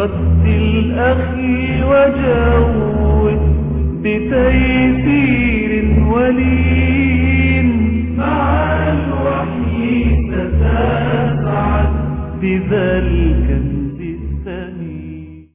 رتل أخي وجود بتيسير ولين مع الوحي ستسعد بذا الكنز الثمين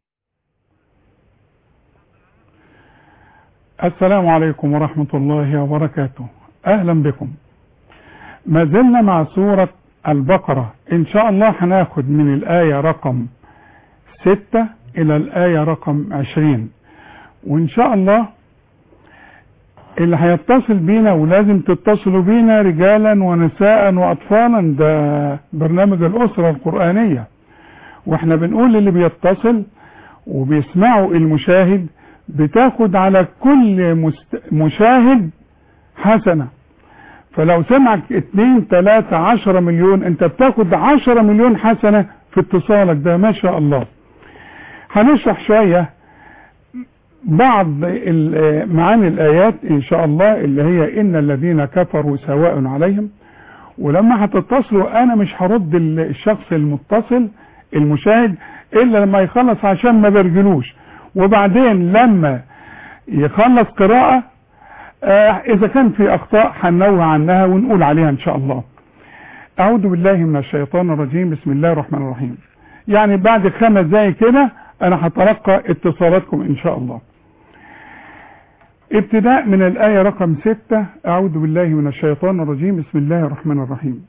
السلام عليكم ورحمة الله وبركاته أهلا بكم ما زلنا مع سورة البقرة إن شاء الله هناخد من الآية رقم ستة إلى الآية رقم عشرين وإن شاء الله اللي هيتصل بينا ولازم تتصلوا بينا رجالا ونساء وأطفالا ده برنامج الأسرة القرآنية واحنا بنقول اللي بيتصل وبيسمعوا المشاهد بتاخد على كل مست... مشاهد حسنة فلو سمعك اتنين تلاتة عشرة مليون انت بتاخد عشرة مليون حسنة في اتصالك ده ما شاء الله هنشرح شوية بعض ال- معاني الآيات إن شاء الله اللي هي إن الذين كفروا سواء عليهم ولما هتتصلوا أنا مش هرد ال- الشخص المتصل المشاهد إلا لما يخلص عشان ما برجلوش وبعدين لما يخلص قراءة آه، إذا كان في أخطاء هننوه عنها ونقول عليها إن شاء الله أعوذ بالله من الشيطان الرجيم بسم الله الرحمن الرحيم يعني بعد خمس دقايق كده أنا هتلقى اتصالاتكم إن شاء الله ابتداء من الآية رقم ستة أعوذ بالله من الشيطان الرجيم بسم الله الرحمن الرحيم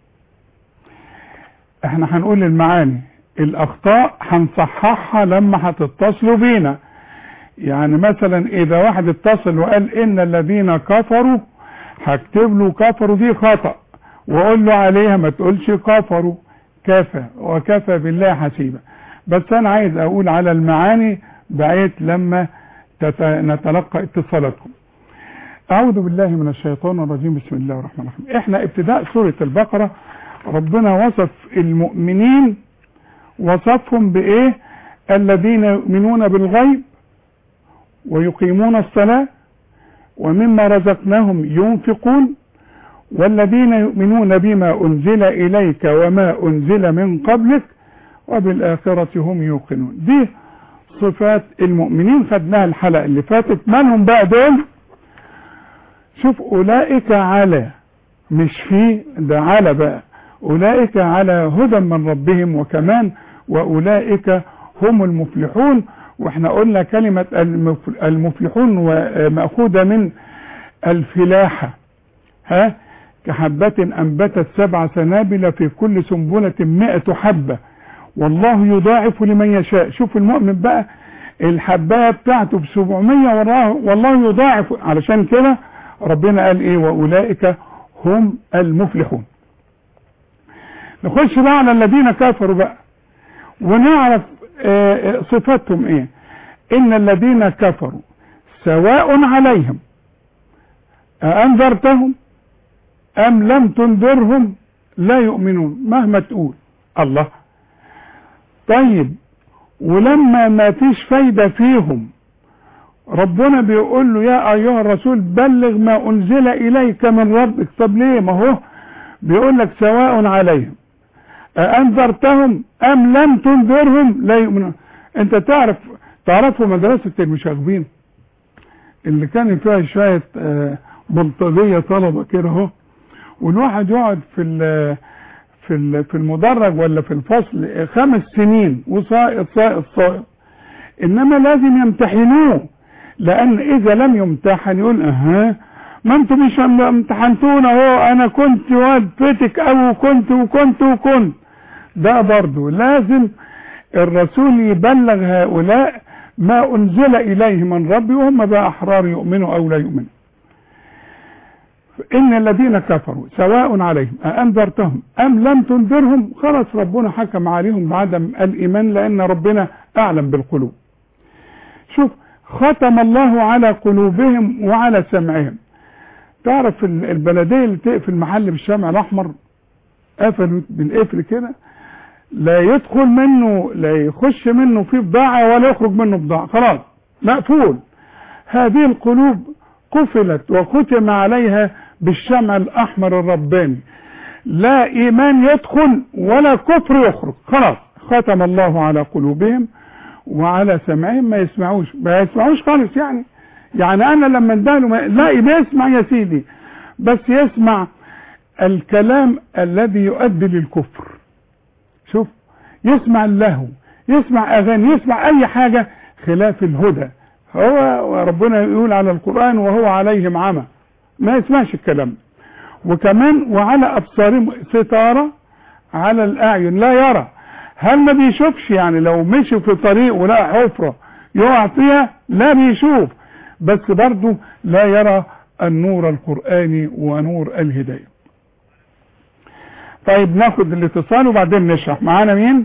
احنا هنقول المعاني الأخطاء هنصححها لما هتتصلوا بينا يعني مثلا إذا واحد اتصل وقال إن الذين كفروا هكتب له كفروا دي خطأ وأقول له عليها ما تقولش كفروا كفى وكفى بالله حسيبا بس أنا عايز أقول على المعاني بعيد لما تت- نتلقى اتصالاتكم أعوذ بالله من الشيطان الرجيم بسم الله الرحمن الرحيم احنا ابتداء سورة البقرة ربنا وصف المؤمنين وصفهم بإيه الذين يؤمنون بالغيب ويقيمون الصلاة ومما رزقناهم ينفقون والذين يؤمنون بما أنزل إليك وما أنزل من قبلك وبالآخرة هم يوقنون دي صفات المؤمنين خدناها الحلقة اللي فاتت مالهم بقى دول شوف أولئك على مش في ده على بقى أولئك على هدى من ربهم وكمان وأولئك هم المفلحون واحنا قلنا كلمة المف- المفلحون مأخوذة من الفلاحة ها كحبة أنبتت سبع سنابل في كل سنبلة مئة حبة والله يضاعف لمن يشاء شوف المؤمن بقى الحباية بتاعته ب 700 والله والله يضاعف علشان كده ربنا قال ايه واولئك هم المفلحون نخش بقى على الذين كفروا بقى ونعرف آه، آه، صفاتهم ايه ان الذين كفروا سواء عليهم أأنذرتهم أم لم تنذرهم لا يؤمنون مهما تقول الله طيب ولما ما فيش فايدة فيهم ربنا بيقول له يا أيها الرسول بلغ ما أنزل إليك من ربك طب ليه ما هو بيقول لك سواء عليهم أأنذرتهم أم لم تنذرهم لا يؤمنون أنت تعرف تعرفوا مدرسة المشاغبين اللي كان فيها شوية آه، بلطجية طلبة كده اهو والواحد يقعد في ال في ال في المدرج ولا في الفصل خمس سنين وسائط سائط سائط انما لازم يمتحنوه لان اذا لم يمتحن يقول اها ما انتوا مش امتحنتونا اهو انا كنت واد فتك او وكنت وكنت وكنت ده برضه لازم الرسول يبلغ هؤلاء ما انزل اليه من ربي وهم بقى احرار يؤمنوا او لا يؤمنوا ان الذين كفروا سواء عليهم أأنذرتهم ام لم تنذرهم خلاص ربنا حكم عليهم بعدم الايمان لان ربنا اعلم بالقلوب شوف ختم الله على قلوبهم وعلى سمعهم تعرف ال- البلديه اللي تقفل محل بالشمع الاحمر قفلوا بالقفل كده لا يدخل منه لا يخش منه فيه بضاعه ولا يخرج منه بضاعه خلاص مقفول هذه القلوب قفلت وختم عليها بالشمع الاحمر الرباني لا ايمان يدخل ولا كفر يخرج خلاص ختم الله على قلوبهم وعلى سمعهم ما يسمعوش ما يسمعوش خالص يعني يعني انا لما اداله ما- لا بيسمع يا سيدي بس يسمع الكلام الذي يؤدي للكفر شوف يسمع اللهو يسمع اغاني يسمع اي حاجة خلاف الهدى هو وربنا يقول على القرآن وهو عليهم عمى ما يسمعش الكلام ده. وكمان وعلى ابصارهم ستارة على الاعين لا يرى هل ما بيشوفش يعني لو مشي في طريق ولقى حفرة يقع فيها لا بيشوف بس برضه لا يرى النور القرآني ونور الهداية طيب ناخد الاتصال وبعدين نشرح معانا مين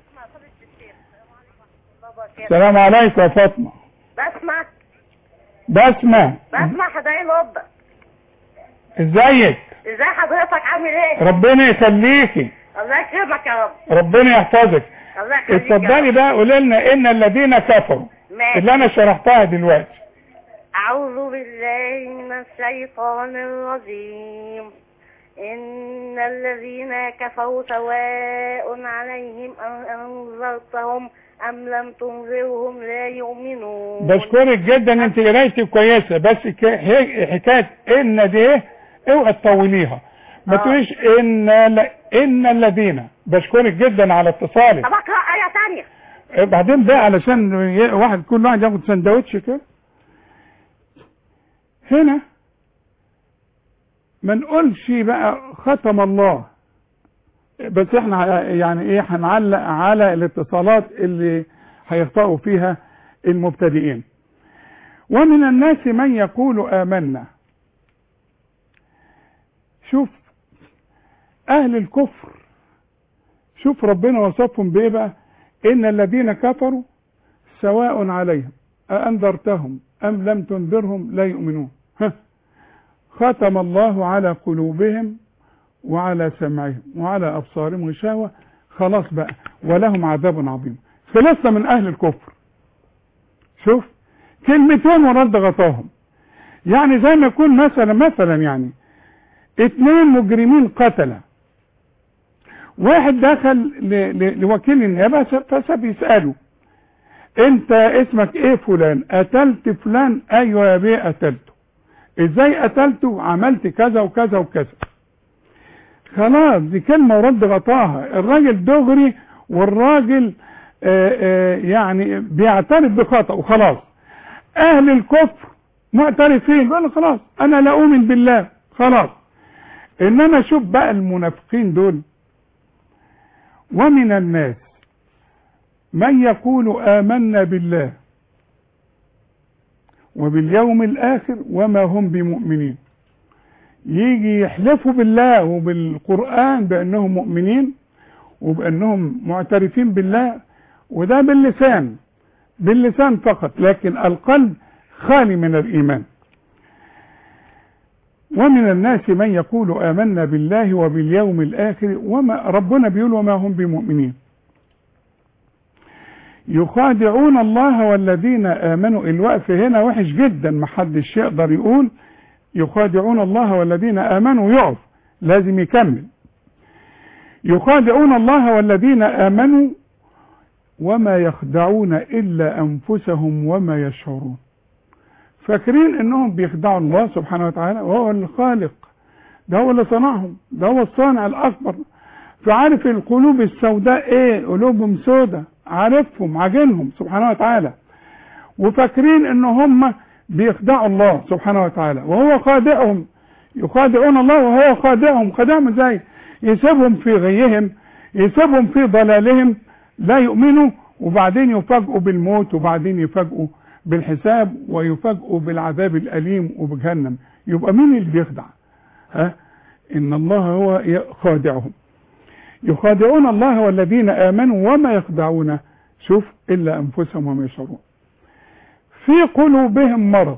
السلام عليكم يا فاطمة بسمع بسمة بسمع حدايق القبة ازيك ازاي حضرتك عامل ايه ربنا يخليكي الله يكرمك يا رب ربنا يحفظك الله يخليك يا اتفضلي رب. بقى قولي لنا ان الذين كفروا ماشي اللي انا شرحتها دلوقتي أعوذ بالله من الشيطان الرجيم إن الذين كفروا سواء عليهم أن أنذرتهم أم لم تنذرهم لا يؤمنون بشكرك جدا انت قرايتك كويسه بس ك- هي- حكايه ان دي اوعي تطوليها ما آه. تقوليش ان ل... ان الذين بشكرك جدا على اتصالك طب أقرأ آية تانية بعدين بقى علشان ي- واحد كل واحد ياخد سندوتش كده هنا ما نقولش بقى ختم الله بس احنا ه- يعني ايه هنعلق على الاتصالات اللي هيخطئوا فيها المبتدئين ومن الناس من يقول آمنا شوف اهل الكفر شوف ربنا وصفهم بايه بقى ان الذين كفروا سواء عليهم أأنذرتهم أم لم تنذرهم لا يؤمنون ها ختم الله على قلوبهم وعلى سمعهم وعلى أبصارهم غشاوة خلاص بقى ولهم عذاب عظيم خلصنا من أهل الكفر شوف كلمتين ورد غطاهم يعني زي ما يكون مثلا مثلا يعني اتنين مجرمين قتله واحد دخل ل- ل- لوكيل النيابه فبيساله انت اسمك ايه فلان قتلت فلان ايوه يا بيه قتلته ازاي قتلته عملت كذا وكذا وكذا خلاص دي كلمه ورد غطاها الراجل دغري والراجل آآ آآ يعني بيعترف بخطأ وخلاص اهل الكفر معترفين بيقولوا خلاص انا لا اؤمن بالله خلاص انما شوف بقى المنافقين دول ومن الناس من يقول آمنا بالله وباليوم الآخر وما هم بمؤمنين يجي يحلفوا بالله وبالقرآن بأنهم مؤمنين وبأنهم معترفين بالله وده باللسان باللسان فقط لكن القلب خالي من الإيمان ومن الناس من يقول آمنا بالله وباليوم الآخر وما ربنا بيقول وما هم بمؤمنين يخادعون الله والذين آمنوا الوقف هنا وحش جدا محدش يقدر يقول يخادعون الله والذين آمنوا يقف لازم يكمل يخادعون الله والذين آمنوا وما يخدعون إلا أنفسهم وما يشعرون فاكرين انهم بيخدعوا الله سبحانه وتعالى وهو الخالق ده هو اللي صنعهم ده هو الصانع الاكبر فعارف القلوب السوداء ايه قلوبهم سوداء عارفهم عاجنهم سبحانه وتعالى وفاكرين ان هم بيخدعوا الله سبحانه وتعالى وهو خادعهم يخادعون الله وهو خادعهم خادعهم ازاي يسيبهم في غيهم يسيبهم في ضلالهم لا يؤمنوا وبعدين يفاجئوا بالموت وبعدين يفاجئوا بالحساب ويفاجئوا بالعذاب الأليم وبجهنم يبقى مين اللي بيخدع ها إن الله هو خادعهم يخادعون الله والذين آمنوا وما يخدعون شوف إلا أنفسهم وما يشعرون في قلوبهم مرض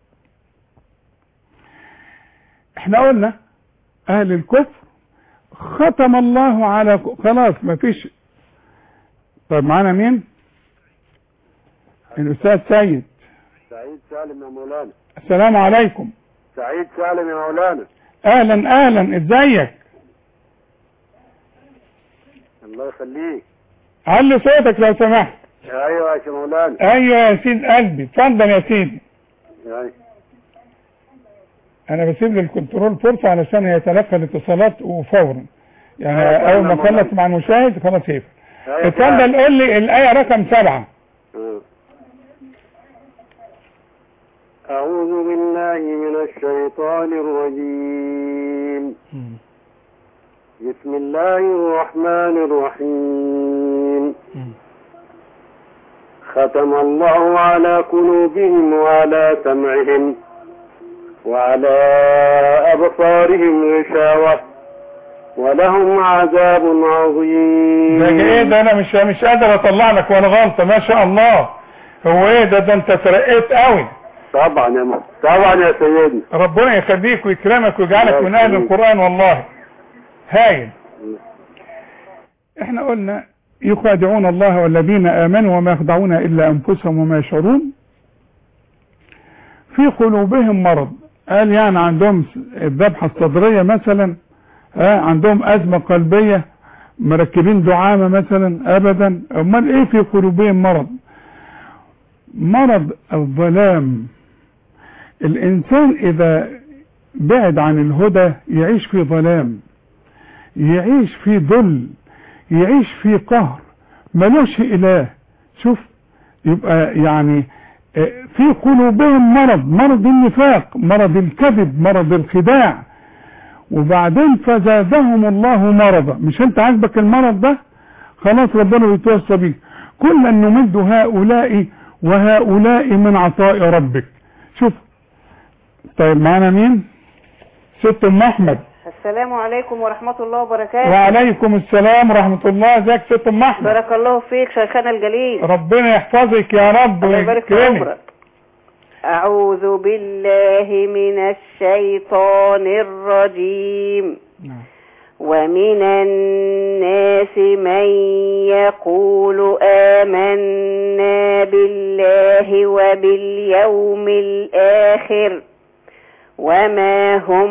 احنا قلنا أهل الكفر ختم الله على خلاص ما فيش طيب معانا مين الأستاذ سيد سعيد سالم يا مولانا السلام عليكم سعيد سالم يا مولانا اهلا اهلا ازيك الله يخليك علي صوتك لو سمحت ايوه يا شيخ مولانا ايوه يا سيد قلبي اتفضل يا سيدي أيوة. انا بسيب للكنترول فرصه علشان يتلقى الاتصالات وفورا يعني أيوة، اول ما تمام، اخلص مع المشاهد خلاص يقفل أيوة، اتفضل قول لي الايه رقم سبعه آه. أعوذ بالله من الشيطان الرجيم بسم الله الرحمن الرحيم ختم الله على قلوبهم وعلى سمعهم وعلى أبصارهم غشاوة ولهم عذاب عظيم ده ايه ده انا مش مش قادر اطلع لك ولا غلطه ما شاء الله هو ايه ده ده انت ترقيت قوي طبعا يا م... طبعا يا سيدنا ربنا يخليك ويكرمك ويجعلك من اهل القران والله هايل احنا قلنا يخادعون الله والذين امنوا وما يخدعون الا انفسهم وما يشعرون في قلوبهم مرض قال يعني عندهم الذبحه الصدريه مثلا ها عندهم ازمه قلبيه مركبين دعامه مثلا ابدا امال ايه في قلوبهم مرض مرض الظلام الانسان اذا بعد عن الهدى يعيش في ظلام يعيش في ذل يعيش في قهر ملوش اله شوف يبقى يعني آه، في قلوبهم مرض مرض النفاق مرض الكذب مرض الخداع وبعدين فزادهم الله مرضا مش انت عاجبك المرض ده خلاص ربنا بيتوصى بيه كلا نمد هؤلاء وهؤلاء من عطاء ربك شوف طيب معانا مين ست ام احمد السلام عليكم ورحمة الله وبركاته وعليكم السلام ورحمة الله ازيك ست ام احمد بارك الله فيك شيخنا الجليل ربنا يحفظك يا رب الله يبارك في ويكرمك عمرك أعوذ بالله من الشيطان الرجيم نعم. ومن الناس من يقول آمنا بالله وباليوم الآخر وما هم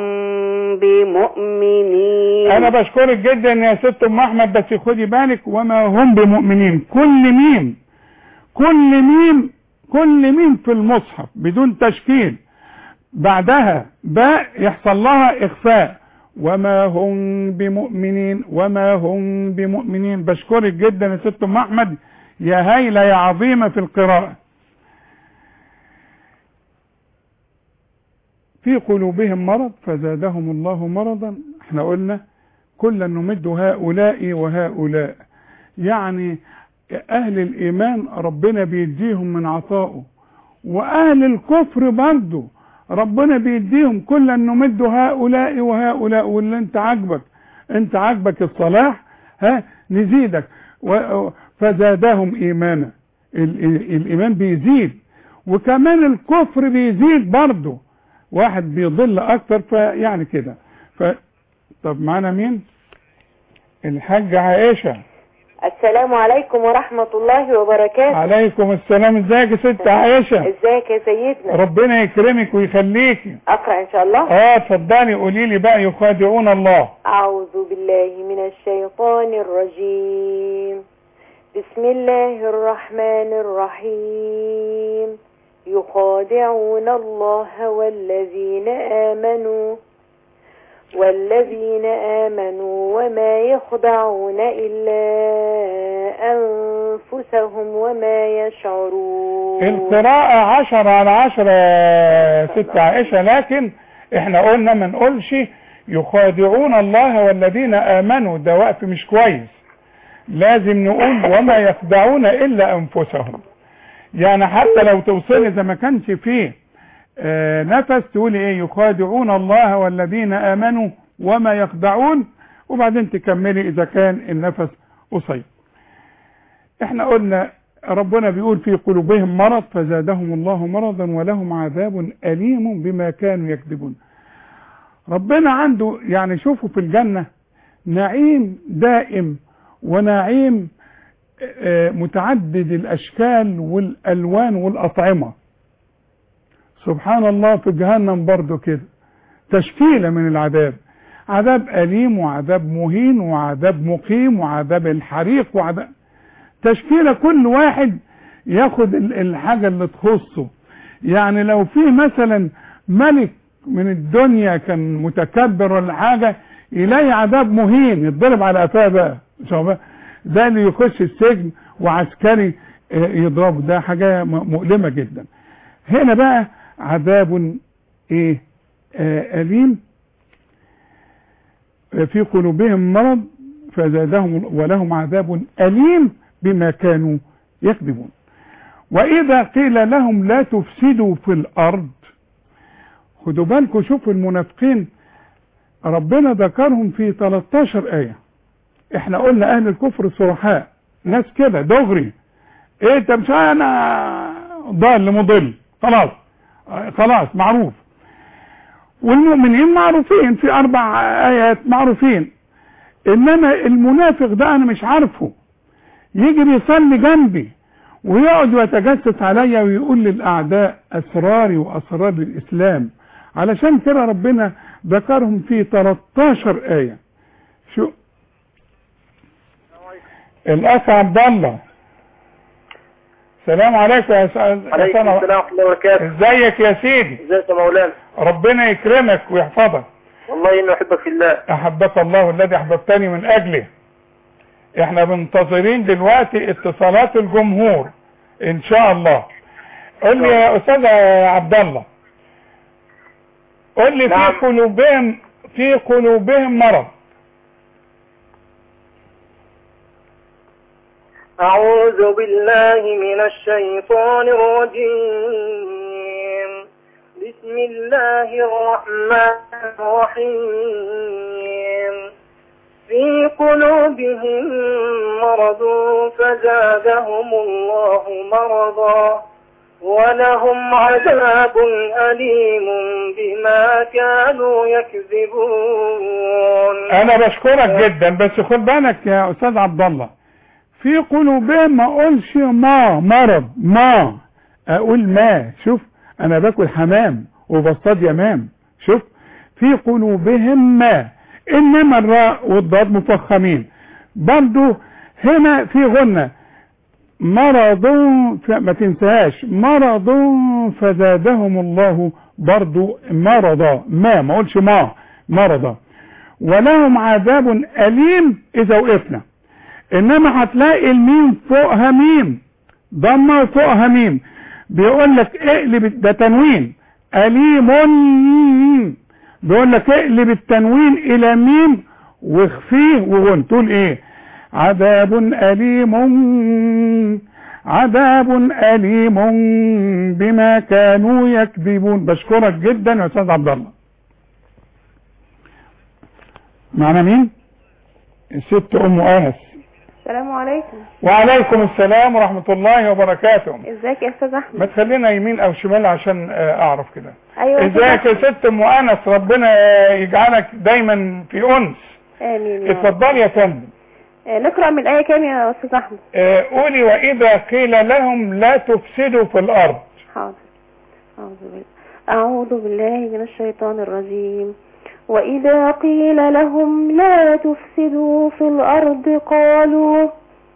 بمؤمنين انا بشكرك جدا يا ست ام احمد بس خدي بالك وما هم بمؤمنين كل ميم كل ميم كل ميم في المصحف بدون تشكيل بعدها باء يحصل لها اخفاء وما هم بمؤمنين وما هم بمؤمنين بشكرك جدا يا ست ام احمد يا هايله يا عظيمه في القراءه في قلوبهم مرض فزادهم الله مرضا احنا قلنا كلا نمد هؤلاء وهؤلاء يعني اهل الايمان ربنا بيديهم من عطائه واهل الكفر برضه ربنا بيديهم كلا نمد هؤلاء وهؤلاء واللي انت عاجبك انت عاجبك الصلاح ها نزيدك و- فزادهم ايمانا ال- ال- الايمان بيزيد وكمان الكفر بيزيد برضه واحد بيضل اكتر فيعني كده ف طب معانا مين الحاجة عائشة السلام عليكم ورحمة الله وبركاته عليكم السلام ازيك يا ست عائشة ازيك يا سيدنا ربنا يكرمك ويخليكي اقرأ ان شاء الله اه اتفضلي قولي لي بقى يخادعون الله اعوذ بالله من الشيطان الرجيم بسم الله الرحمن الرحيم يخادعون الله والذين آمنوا والذين آمنوا وما يخدعون إلا أنفسهم وما يشعرون القراءة عشرة على عشرة يا ست عائشة لكن احنا قلنا ما نقولش يخادعون الله والذين امنوا ده وقت مش كويس لازم نقول وما يخدعون الا انفسهم يعني حتى لو توصلي اذا ما كانش فيه آه، نفس تقولي ايه يخادعون الله والذين امنوا وما يخدعون وبعدين تكملي اذا كان النفس قصير احنا قلنا ربنا بيقول في قلوبهم مرض فزادهم الله مرضا ولهم عذاب أليم بما كانوا يكذبون ربنا عنده يعني شوفوا في الجنة نعيم دائم ونعيم آه، متعدد الأشكال والألوان والأطعمة سبحان الله في جهنم برضو كده تشكيلة من العذاب عذاب أليم وعذاب مهين وعذاب مقيم وعذاب الحريق وعذاب تشكيلة كل واحد ياخد ال- الحاجة اللي تخصه يعني لو في مثلا ملك من الدنيا كان متكبر ولا حاجة يلاقي عذاب مهين يتضرب على قفاه بقى شوف بقى، ده اللي يخش السجن وعسكري آه، يضربه ده حاجة م- مؤلمة جدا هنا بقى عذاب ايه آه أليم آه، في قلوبهم مرض فزادهم ولهم عذاب أليم بما كانوا يكذبون وإذا قيل لهم لا تفسدوا في الأرض خدوا بالكم شوفوا المنافقين ربنا ذكرهم في 13 آية احنا قلنا أهل الكفر صرحاء ناس كده دغري ايه انت مش انا ضال مضل خلاص آه، خلاص معروف والمؤمنين معروفين في اربع ايات معروفين انما المنافق ده انا مش عارفه يجي بيصلي جنبي ويقعد ويتجسس عليا ويقول للاعداء اسراري واسرار الاسلام علشان كده ربنا ذكرهم في 13 ايه شو الاخ عبد الله السلام عليكم يا س- يا عليكم سنة السلام ورحمة الله وبركاته ازيك يا سيدي ازيك يا مولانا ربنا يكرمك ويحفظك والله اني احبك في الله احبك الله الذي احببتني من اجله احنا منتظرين دلوقتي اتصالات الجمهور ان شاء الله قول لي يا استاذ عبد الله قول لي في نعم. قلوبهم في قلوبهم مرض أعوذ بالله من الشيطان الرجيم بسم الله الرحمن الرحيم في قلوبهم مرض فزادهم الله مرضا ولهم عذاب أليم بما كانوا يكذبون انا بشكرك جدا بس خد بالك يا استاذ عبد الله في قلوبهم ما اقولش ما مرض ما اقول ما شوف انا باكل حمام وبصطاد يمام شوف في قلوبهم ما انما الراء والضاد مفخمين برضو هنا في غنة مرض ف- ما تنساهاش مرض فزادهم الله برضو مرضا ما ما اقولش ما مرضا ولهم عذاب أليم إذا وقفنا إنما هتلاقي الميم فوقها ميم ضمة وفوقها ميم بيقول لك اقلب ده تنوين أليم بيقول لك اقلب التنوين إلى ميم واخفيه وغن تقول ايه عذاب أليم عذاب أليم بما كانوا يكذبون بشكرك جدا يا أستاذ عبد الله معنا مين الست ام انس السلام عليكم وعليكم السلام ورحمة الله وبركاته ازيك يا استاذ ما احمد تخلينا يمين او شمال عشان آه، اعرف كده ايوه يا أستاذ ازيك يا أحمد. ست ام انس ربنا يجعلك دايما في انس امين يا رب. اتفضلي يا فندم آه، نقرا من الايه كام يا استاذ احمد آه، قولي واذا قيل لهم لا تفسدوا في الارض حاضر أعوذ بالله أعوذ بالله من الشيطان الرجيم وإذا قيل لهم لا تفسدوا في الأرض قالوا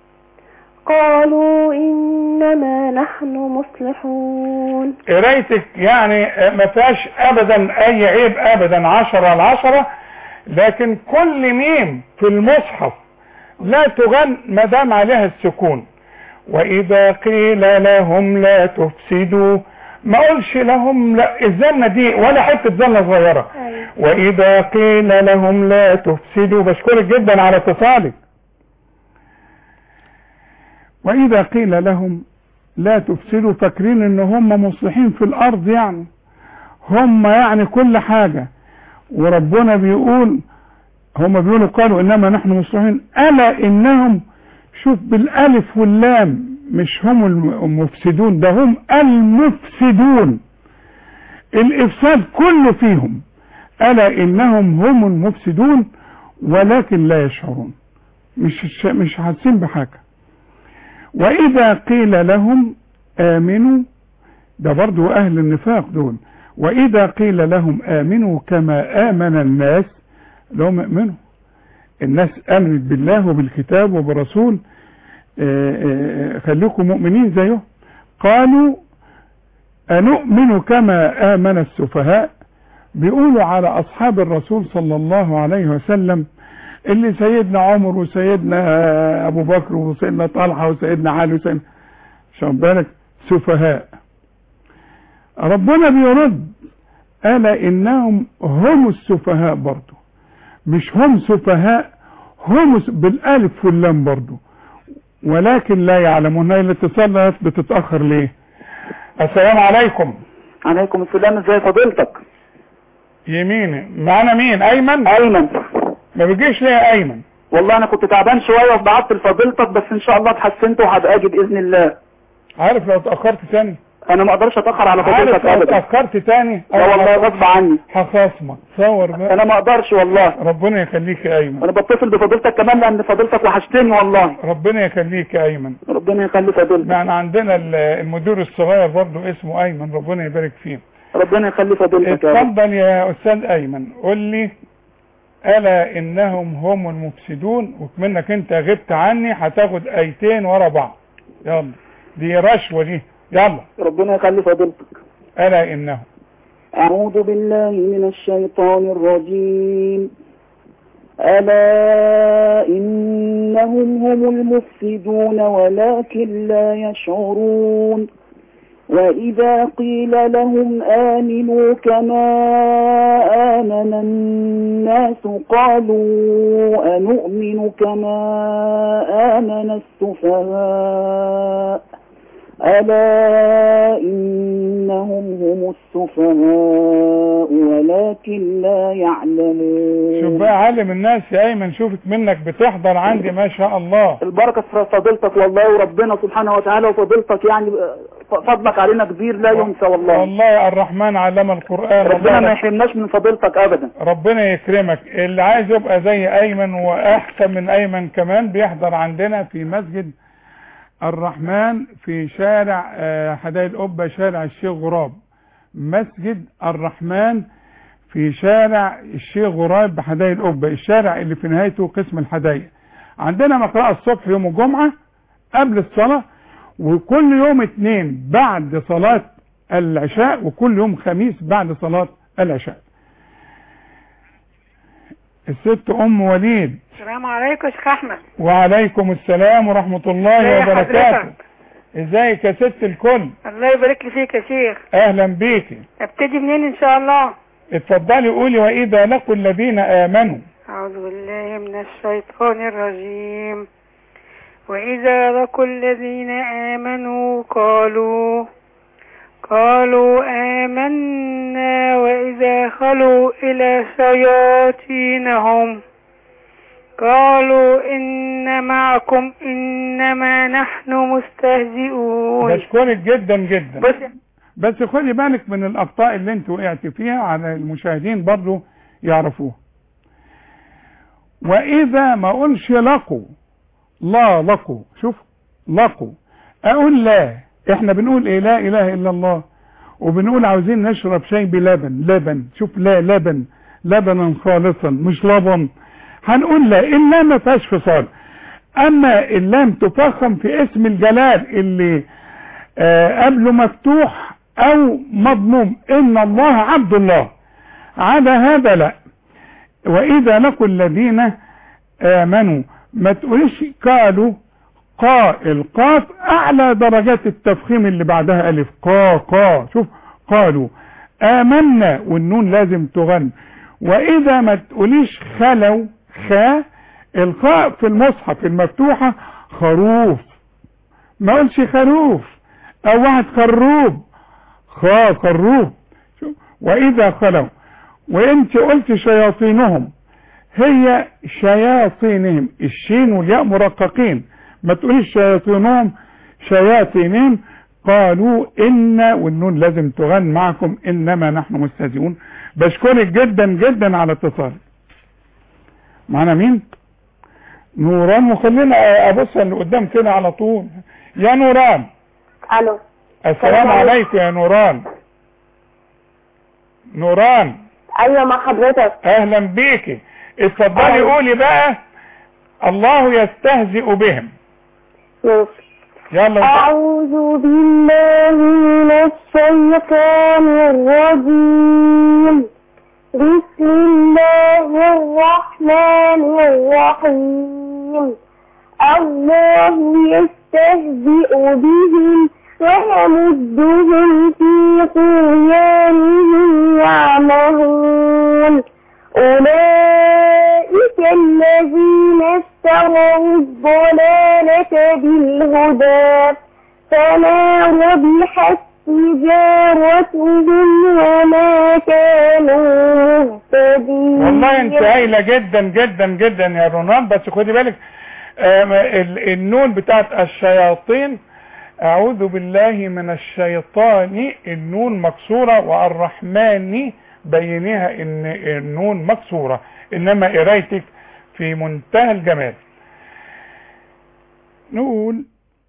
قالوا إنما نحن مصلحون قرايتك يعني آه، ما فيهاش ابدا اي عيب ابدا عشرة على عشرة لكن كل ميم في المصحف لا تغن ما دام عليها السكون واذا قيل لهم لا تفسدوا ما اقولش لهم لا الزنة دي ولا حتة زنة صغيرة أيوة. واذا قيل لهم لا تفسدوا بشكرك جدا على اتصالك واذا قيل لهم لا تفسدوا فاكرين ان هم مصلحين في الارض يعني هم يعني كل حاجة وربنا بيقول هم بيقولوا قالوا انما نحن مصلحين الا انهم شوف بالالف واللام مش هم الم- المفسدون ده هم المفسدون الافساد كله فيهم الا انهم هم المفسدون ولكن لا يشعرون مش مش حاسين بحاجه واذا قيل لهم امنوا ده برضو اهل النفاق دول واذا قيل لهم امنوا كما امن الناس لهم امنوا الناس امنت بالله وبالكتاب وبرسول آه، آه، خليكم مؤمنين زيهم قالوا أنؤمن كما آمن السفهاء بيقولوا على أصحاب الرسول صلى الله عليه وسلم اللي سيدنا عمر وسيدنا أبو بكر وسيدنا طلحة وسيدنا علي وسيدنا شو بالك سفهاء ربنا بيرد ألا إنهم هم السفهاء برضو مش هم سفهاء هم س- بالألف واللام برضو ولكن لا يعلمون هاي الاتصالات بتتأخر ليه السلام عليكم عليكم السلام ازي فضيلتك يميني معانا مين ايمن ايمن ما بيجيش ليه يا ايمن والله انا كنت تعبان شويه وبعت لفضيلتك بس ان شاء الله اتحسنت وهبقى اجي باذن الله عارف لو اتأخرت تاني انا ما اقدرش اتاخر على عارف فضيلتك لو ابدا اتأخرت تاني لا والله غصب عني هخاصمك تصور بقى انا ما اقدرش والله ربنا يخليك يا ايمن انا بتصل بفضيلتك كمان لان فضيلتك وحشتني والله ربنا يخليك يا ايمن ربنا يخلي فضيلتك يعني عندنا ال- المدير الصغير برضه اسمه ايمن ربنا يبارك فيه ربنا يخلي فضيلتك يا رب اتفضل يا استاذ ايمن قول لي الا انهم هم المفسدون وكمنك انت غبت عني هتاخد ايتين ورا بعض يلا دي رشوه دي يلا ربنا يخلي فضيلتك الا انهم أعوذ بالله من الشيطان الرجيم ألا إنهم هم المفسدون ولكن لا يشعرون وإذا قيل لهم آمنوا كما آمن الناس قالوا أنؤمن كما آمن السفهاء ألا إنهم هم السفهاء ولكن لا شوف يعلمون بقى علم الناس يا ايمن شوفك منك بتحضر عندي ما شاء الله البركة في فضيلتك والله وربنا سبحانه وتعالى وفضيلتك يعني فضلك علينا كبير لا ينسى والله والله الرحمن علم القرآن ربنا ما الله يحرمناش من فضيلتك أبدا ربنا يكرمك اللي عايز يبقى زي ايمن واحسن من ايمن كمان بيحضر عندنا في مسجد الرحمن في شارع آه، حدائق القبة شارع الشيخ غراب مسجد الرحمن في شارع الشيخ غراب بحدائق القبة الشارع اللي في نهايته قسم الحدائق عندنا مقرأة الصبح يوم الجمعة قبل الصلاة وكل يوم اثنين بعد صلاة العشاء وكل يوم خميس بعد صلاة العشاء الست ام وليد السلام عليكم يا شيخ احمد وعليكم السلام ورحمة الله ازي وبركاته حضرتك؟ ازيك يا ست الكل الله يبارك لي فيك يا شيخ اهلا بيكي ابتدي منين ان شاء الله اتفضلي قولي واذا لقوا الذين امنوا أعوذ بالله من الشيطان الرجيم وإذا لقوا الذين آمنوا قالوا قالوا آمنا وإذا خلوا إلى شياطينهم قالوا إن معكم إنما نحن مستهزئون بشكرك جدا جدا بص بس خدي بالك من الاخطاء اللي انت وقعت فيها على المشاهدين برضو يعرفوها واذا ما اقولش لقوا لا لقوا شوف لقوا اقول لا احنا بنقول ايه لا اله الا الله وبنقول عاوزين نشرب شاي بلبن لبن شوف لا لبن لبنا خالصا مش لبن هنقول لا الا ما فيهاش فصال اما اللام تفخم في اسم الجلال اللي آه قبله مفتوح او مضموم ان الله عبد الله عدا هذا لا واذا لقوا الذين امنوا ما تقولش قالوا قا القاف اعلى درجات التفخيم اللي بعدها الف قا قا شوف قالوا امنا والنون لازم تغن واذا ما تقوليش خلوا خا الخاء في المصحف المفتوحة خروف ما قلش خروف او واحد خروب خا خروب شوف. واذا خلوا وانت قلت شياطينهم هي شياطينهم الشين والياء مرققين ما تقوليش شياطينهم شياطينهم قالوا إن والنون لازم تغن معكم إنما نحن مستهزئون بشكرك جدا جدا على اتصالك معنا مين نوران وخلينا أبص اللي قدام كده على طول يا نوران الو السلام عليكم يا نوران نوران ايوه مع حضرتك اهلا بيكي اتفضلي أهلا. قولي بقى الله يستهزئ بهم ماشي يلا أعوذ بالله من الشيطان الرجيم بسم الله الرحمن الرحيم الله يستهزئ بهم ويمدهم في طغيانهم يعمهون أولئك الذين اشتروا الضلالة بالهدى فما ربحت تجارتهم وما كانوا مهتدين والله انت هايله جدا جدا جدا يا رونان بس خدي بالك آم، ال- النون بتاعت الشياطين اعوذ بالله من الشيطان النون مكسوره والرحمن بينها ان النون مكسوره انما قرايتك في منتهى الجمال نقول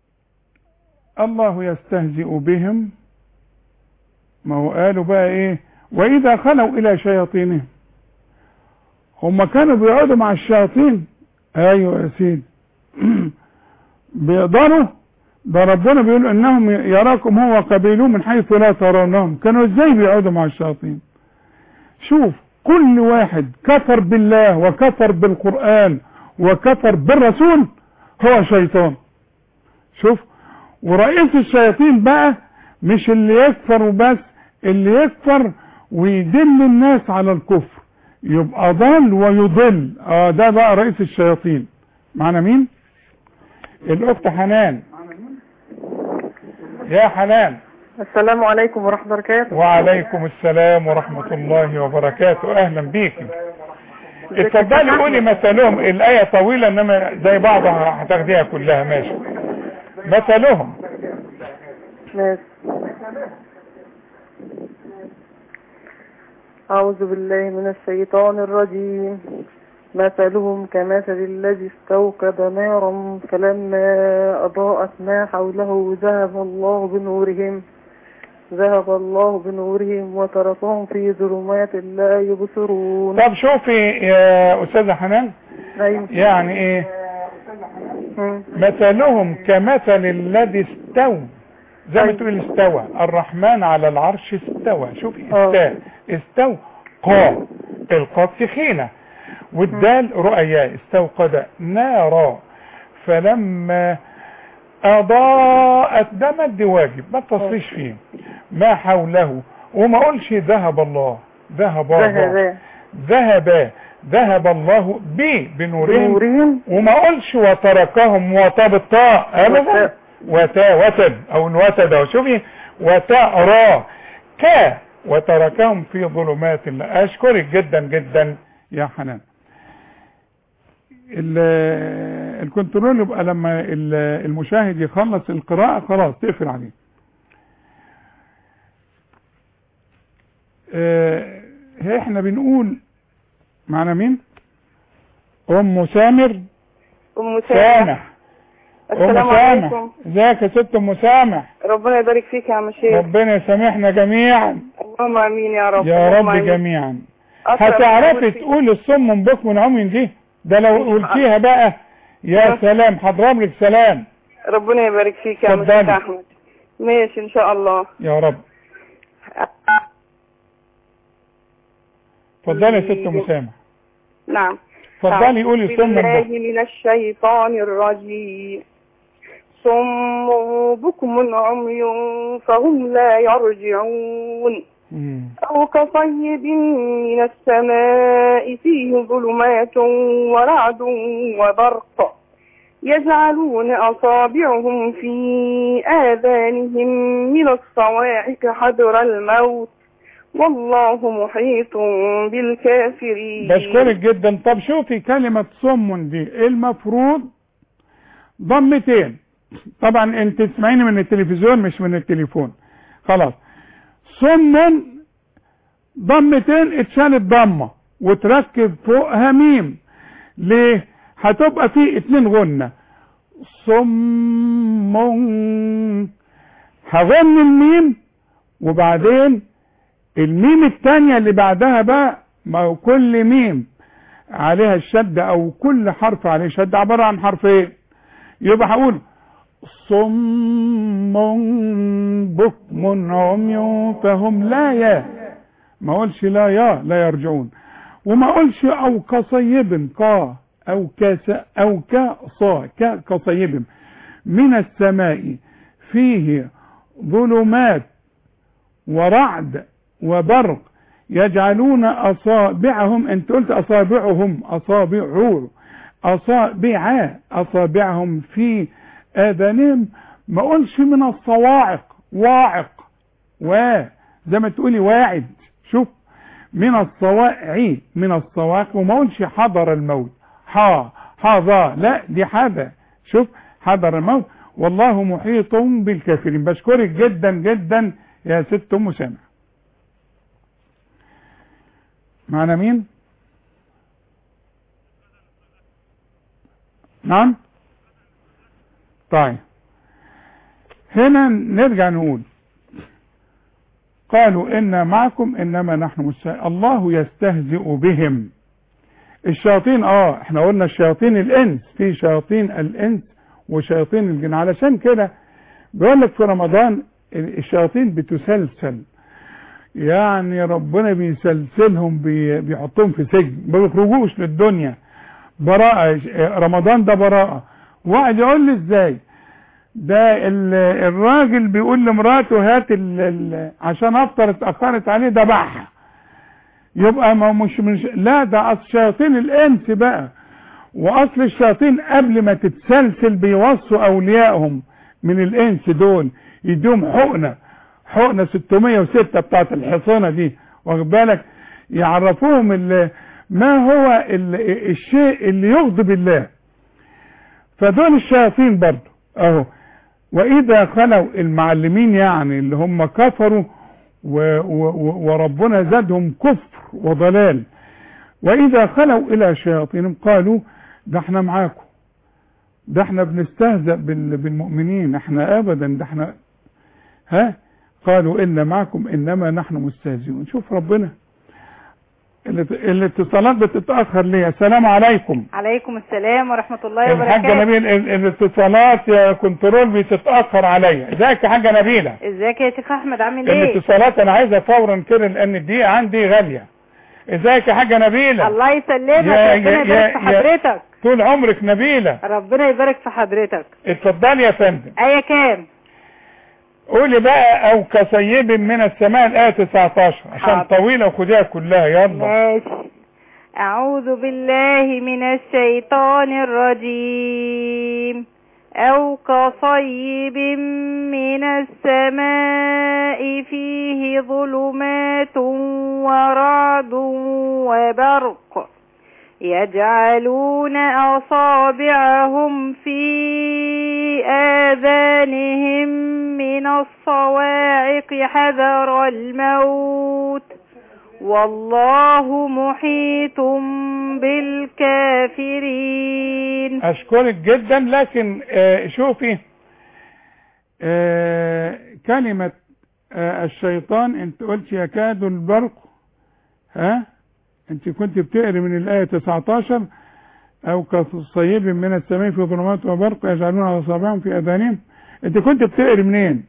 الله يستهزئ بهم ما هو قالوا بقى ايه واذا خلوا الى شياطينهم هم كانوا بيقعدوا مع الشياطين ايوه يا سيدي بيقدروا ده ربنا بيقول انهم يراكم هو قبيله من حيث لا ترونهم كانوا ازاي بيقعدوا مع الشياطين شوف كل واحد كفر بالله وكفر بالقرآن وكفر بالرسول هو شيطان شوف ورئيس الشياطين بقى مش اللي يكفر وبس اللي يكفر ويدل الناس على الكفر يبقى ضل ويضل اه ده بقى رئيس الشياطين معنا مين الاخت حنان يا حنان السلام عليكم ورحمة الله وبركاته وعليكم السلام ورحمة الله وبركاته اهلا بيك اتفضلي قولي مثلهم الاية طويلة انما زي بعضها هتاخديها كلها ماشي مثلهم ماشي أعوذ بالله من الشيطان الرجيم مثلهم كمثل الذي استوقد نارا فلما أضاءت ما حوله ذهب الله بنورهم ذهب الله بنورهم وتركهم في ظلمات لا يبصرون طب شوفي يا استاذة حنان أيوة. يعني ايه مم. مثلهم كمثل الذي استوى زي ما تقول استوى الرحمن على العرش استوى شوفي آه. استاء استوى قا القاف سخينة والدال رؤيا استوقد نارا فلما اضاءت ده مد واجب ما تصليش فيه ما حوله وما اقولش ذهب الله ذهب الله ذهب ذهب ذهب الله بي بنورهم بنورهم وما اقولش وتركهم وتا بالطاء ابدا وتا. وتا وتد او الوتد او شوفي وتأرى كا وتركهم في ظلمات الله اشكرك جدا جدا يا حنان ال- الكنترول يبقى لما ال- المشاهد يخلص القراءة خلاص تقفل عليه اه، احنا بنقول معنا مين ام سامر أم سامح سامح ام السلام سامح عليكم ازيك يا ست ام سامح ربنا يبارك فيك يا عم شيخ ربنا يسامحنا جميعا اللهم امين يا رب يا اللهم رب آمين. جميعا أقرأ هتعرفي بالأول فيك. تقولي الصم بكم عمي دي ده لو قلتيها بقى يا سلام هضرب لك سلام ربنا يبارك فيك يا عم اتفضلي. شيخ احمد ماشي ان شاء الله يا رب اتفضلي يا ست ام سامح نعم اتفضلي قولي أعوذ الصم بالله بكم من الشيطان الرجيم صم بكم عمي فهم لا يرجعون مم. أو كصيب من السماء فيه ظلمات ورعد وبرق يجعلون أصابعهم في آذانهم من الصواعق حذر الموت والله محيط بالكافرين بشكرك جدا طب شوفي كلمة صم دي المفروض ضمتين طبعا انت تسمعيني من التلفزيون مش من التليفون خلاص صم ضمتين اتشالت ضمة وتركب فوقها ميم ليه هتبقى في اتنين غنة صم هغن الميم وبعدين الميم التانية اللي بعدها بقى ما هو كل ميم عليها الشد او كل حرف عليه شد عبارة عن حرفين يبقى هقول صم بكم عمي فهم لا يا ما اقولش لا يا لا يرجعون وما اقولش او كصيب قا او كس او كصا ك- كصيب من السماء فيه ظلمات ورعد وبرق يجعلون اصابعهم انت قلت اصابعهم اصابع اصابع اصابعهم في اذانهم ما اقولش من الصواعق واعق و زي ما تقولي واعد شوف من الصواعق من الصواعق وما اقولش حضر الموت ها حظى لا دي حدا شوف حضر الموت والله محيط بالكافرين بشكرك جدا جدا يا ست ام سامع معنا مين نعم طيب هنا نرجع نقول قالوا إنا معكم إنما نحن مستهزئون الله يستهزئ بهم الشياطين اه احنا قلنا الشياطين الانس في شياطين الانس وشياطين الجن علشان كده بيقول لك في رمضان الشياطين بتسلسل يعني ربنا بيسلسلهم بي بيحطهم في سجن ما بيخرجوش للدنيا براءة رمضان ده براءة واحد يقول لي ازاي ده ال- الراجل بيقول لمراته هات ال ال عشان افطر اتاخرت عليه ذبحها يبقى ما مش مش لا ده اصل شياطين الانس بقى واصل الشياطين قبل ما تتسلسل بيوصوا اوليائهم من الانس دول يديهم حقنه حقنه 606 بتاعت الحصانه دي واخد بالك يعرفوهم ال- ما هو ال- الشيء اللي يغضب الله فدول الشياطين برضه اهو واذا خلوا المعلمين يعني اللي هم كفروا و و وربنا زادهم كفر وضلال واذا خلوا الى شياطينهم قالوا ده احنا معاكم ده احنا بنستهزأ بال- بالمؤمنين احنا ابدا ده احنا ها قالوا ان معكم انما نحن مستهزئون شوف ربنا الات- الاتصالات بتتاخر ليه السلام عليكم عليكم السلام ورحمة الله الحاجة وبركاته نبيل ال- الاتصالات يا كنترول بتتأخر عليا ازيك يا حاجة نبيلة ازيك يا شيخ احمد عامل ايه الاتصالات انا عايزها فورا كده لان الدقيقة عندي غالية ازيك يا حاجة نبيلة الله يسلمك يا- ربنا يا- يبارك في يا- حضرتك طول عمرك نبيلة ربنا يبارك في حضرتك اتفضلي يا فندم ايه كام قولي بقى او كصيب من السماء الآية 19 عشان حاضر. طويلة وخديها كلها يلا ماشي أعوذ بالله من الشيطان الرجيم أو كصيب من السماء فيه ظلمات ورعد وبرق يجعلون أصابعهم في آذانهم من الصواعق حذر الموت والله محيط بالكافرين اشكرك جدا لكن آه شوفي آه كلمة آه الشيطان انت قلت يكاد البرق ها انت كنت بتقري من الآية 19 او كصيب من السماء في ظلمات وبرق يجعلون اصابعهم في اذانهم انت كنت بتقري منين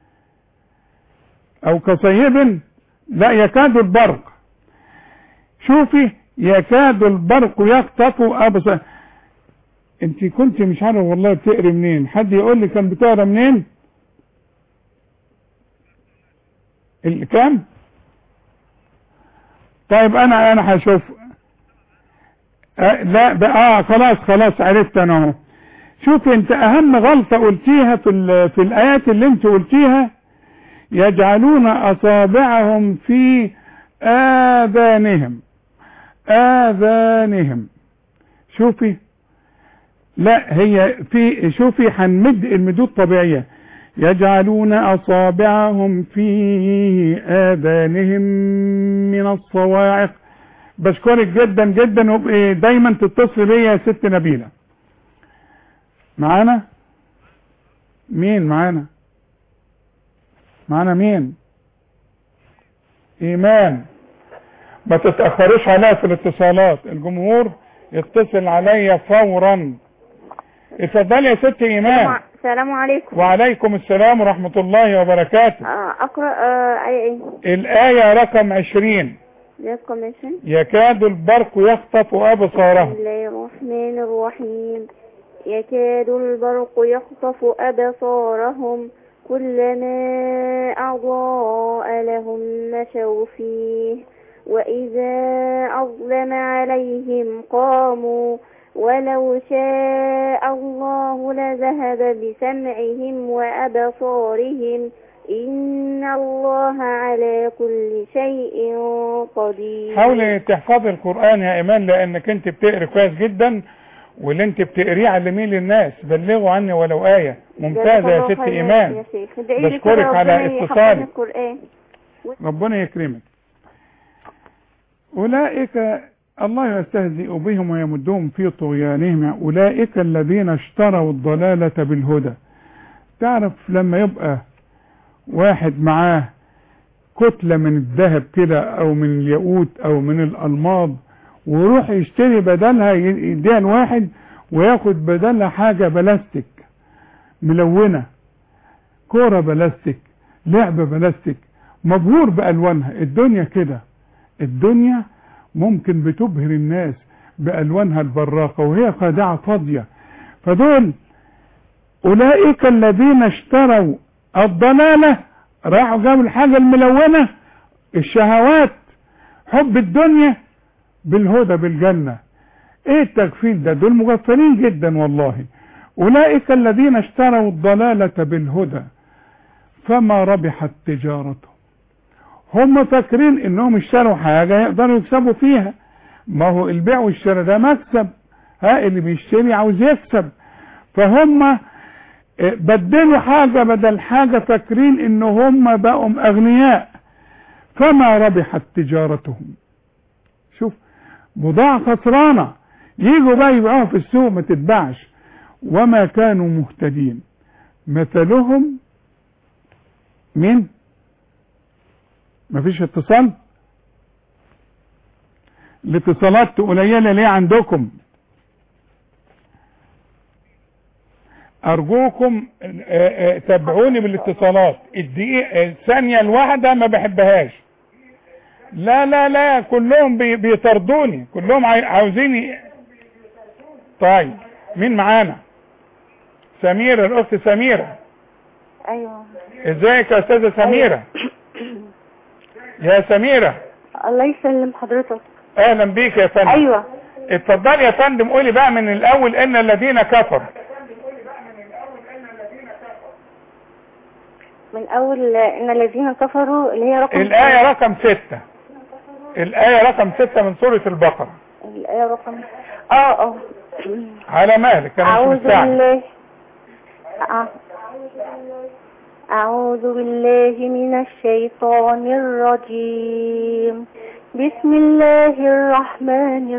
او كصيب لا يكاد البرق شوفي يكاد البرق يخطف ابصار انت كنت مش عارف والله بتقري منين حد يقول لي كان بتقرا منين الكام طيب انا انا هشوف أه لا بقى اه خلاص خلاص عرفت انا اهو شوف انت اهم غلطة قلتيها في ال- في الايات اللي انت قلتيها يجعلون اصابعهم في اذانهم اذانهم شوفي لا هي في شوفي هنمد المدود طبيعية يجعلون أصابعهم في آذانهم من الصواعق بشكرك جدا جدا وابقي دايما تتصل بيا يا ست نبيلة معانا مين معانا معانا مين ايمان ما تتأخروش عليا في الاتصالات الجمهور يتصل عليا فورا اتفضلي يا ست ايمان السلام عليكم وعليكم السلام ورحمة الله وبركاته آه، اقرا آه، اي ايه الآية رقم عشرين رقم عشرين يكاد البرق يخطف بسم أبصارهم الله الرحمن الرحيم يكاد البرق يخطف أبصارهم كلما أضاء لهم مشوا فيه وإذا أظلم عليهم قاموا ولو شاء الله لذهب بسمعهم وأبصارهم إن الله على كل شيء قدير حاولي تحفظي القرآن يا إيمان لأنك أنت بتقري كويس جدا واللي أنت بتقريه علميه للناس بلغوا عني ولو آية ممتازة يا ست إيمان يا شيخ ادعي لي بشكرك كده على ربنا يحفظني اتصالك. القرآن ربنا يكرمك أولئك الله يستهزئ بهم ويمدهم في طغيانهم أولئك الذين اشتروا الضلالة بالهدى تعرف لما يبقى واحد معاه كتلة من الذهب كده أو من الياقوت أو من الألماظ ويروح يشتري بدلها يديها لواحد وياخد بدلها حاجة بلاستيك ملونة كورة بلاستيك لعبة بلاستيك مبهور بألوانها الدنيا كده الدنيا ممكن بتبهر الناس بألوانها البراقة وهي خادعة فاضية فدول أولئك الذين اشتروا الضلالة راحوا جابوا الحاجة الملونة الشهوات حب الدنيا بالهدى بالجنة ايه التغفيل ده دول مغفلين جدا والله أولئك الذين اشتروا الضلالة بالهدى فما ربحت تجارتهم هم فاكرين انهم اشتروا حاجة يقدروا يكسبوا فيها ما هو البيع والشراء ده مكسب ها اللي بيشتري عاوز يكسب فهم اه، بدلوا حاجة بدل حاجة فاكرين ان هم بقوا اغنياء فما ربحت تجارتهم شوف بضاعة خسرانة يجوا بقى يبيعوها في السوق ما تتباعش وما كانوا مهتدين مثلهم مين مفيش اتصال الاتصالات قليلة ليه عندكم ارجوكم آه، آه، تابعوني بالاتصالات الدقيقة الثانية الواحدة ما بحبهاش لا لا لا كلهم بي- بيطردوني كلهم عاي- عاوزين ي- طيب مين معانا سميرة الاخت سميرة ايوه ازيك يا استاذة سميرة يا سميرة الله يسلم حضرتك اهلا بيك يا فندم ايوه اتفضلي يا فندم قولي بقى من الاول ان الذين كفروا من اول ان الذين كفروا اللي هي رقم الايه رقم ستة الايه رقم ستة من سورة البقرة الايه رقم اه اه على مهلك انا مش أعوذ مستعجل بالله أع- أعوذ بالله من الشيطان الرجيم بسم الله الرحمن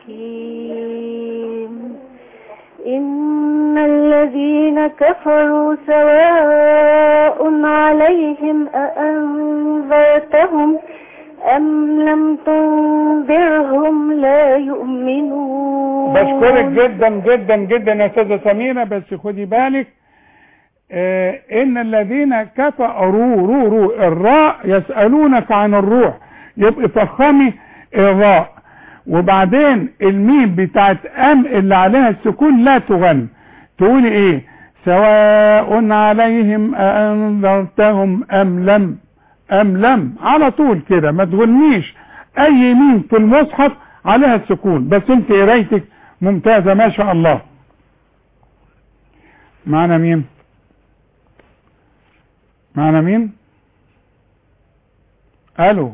الرحيم إن الذين كفروا سواء عليهم أأنذرتهم أم لم تنذرهم لا يؤمنون بشكرك جدا جدا جدا يا استاذة سميرة بس خدي بالك آه ان الذين كفروا رو رو الراء يسألونك عن الروح يبقى فخمي الراء وبعدين الميم بتاعت ام اللي عليها السكون لا تغن تقولي ايه سواء عليهم أأنذرتهم أم لم أم لم على طول كده ما تغنيش أي ميم في المصحف عليها السكون بس انت قرايتك ممتازة ما شاء الله معنا مين معنا مين الو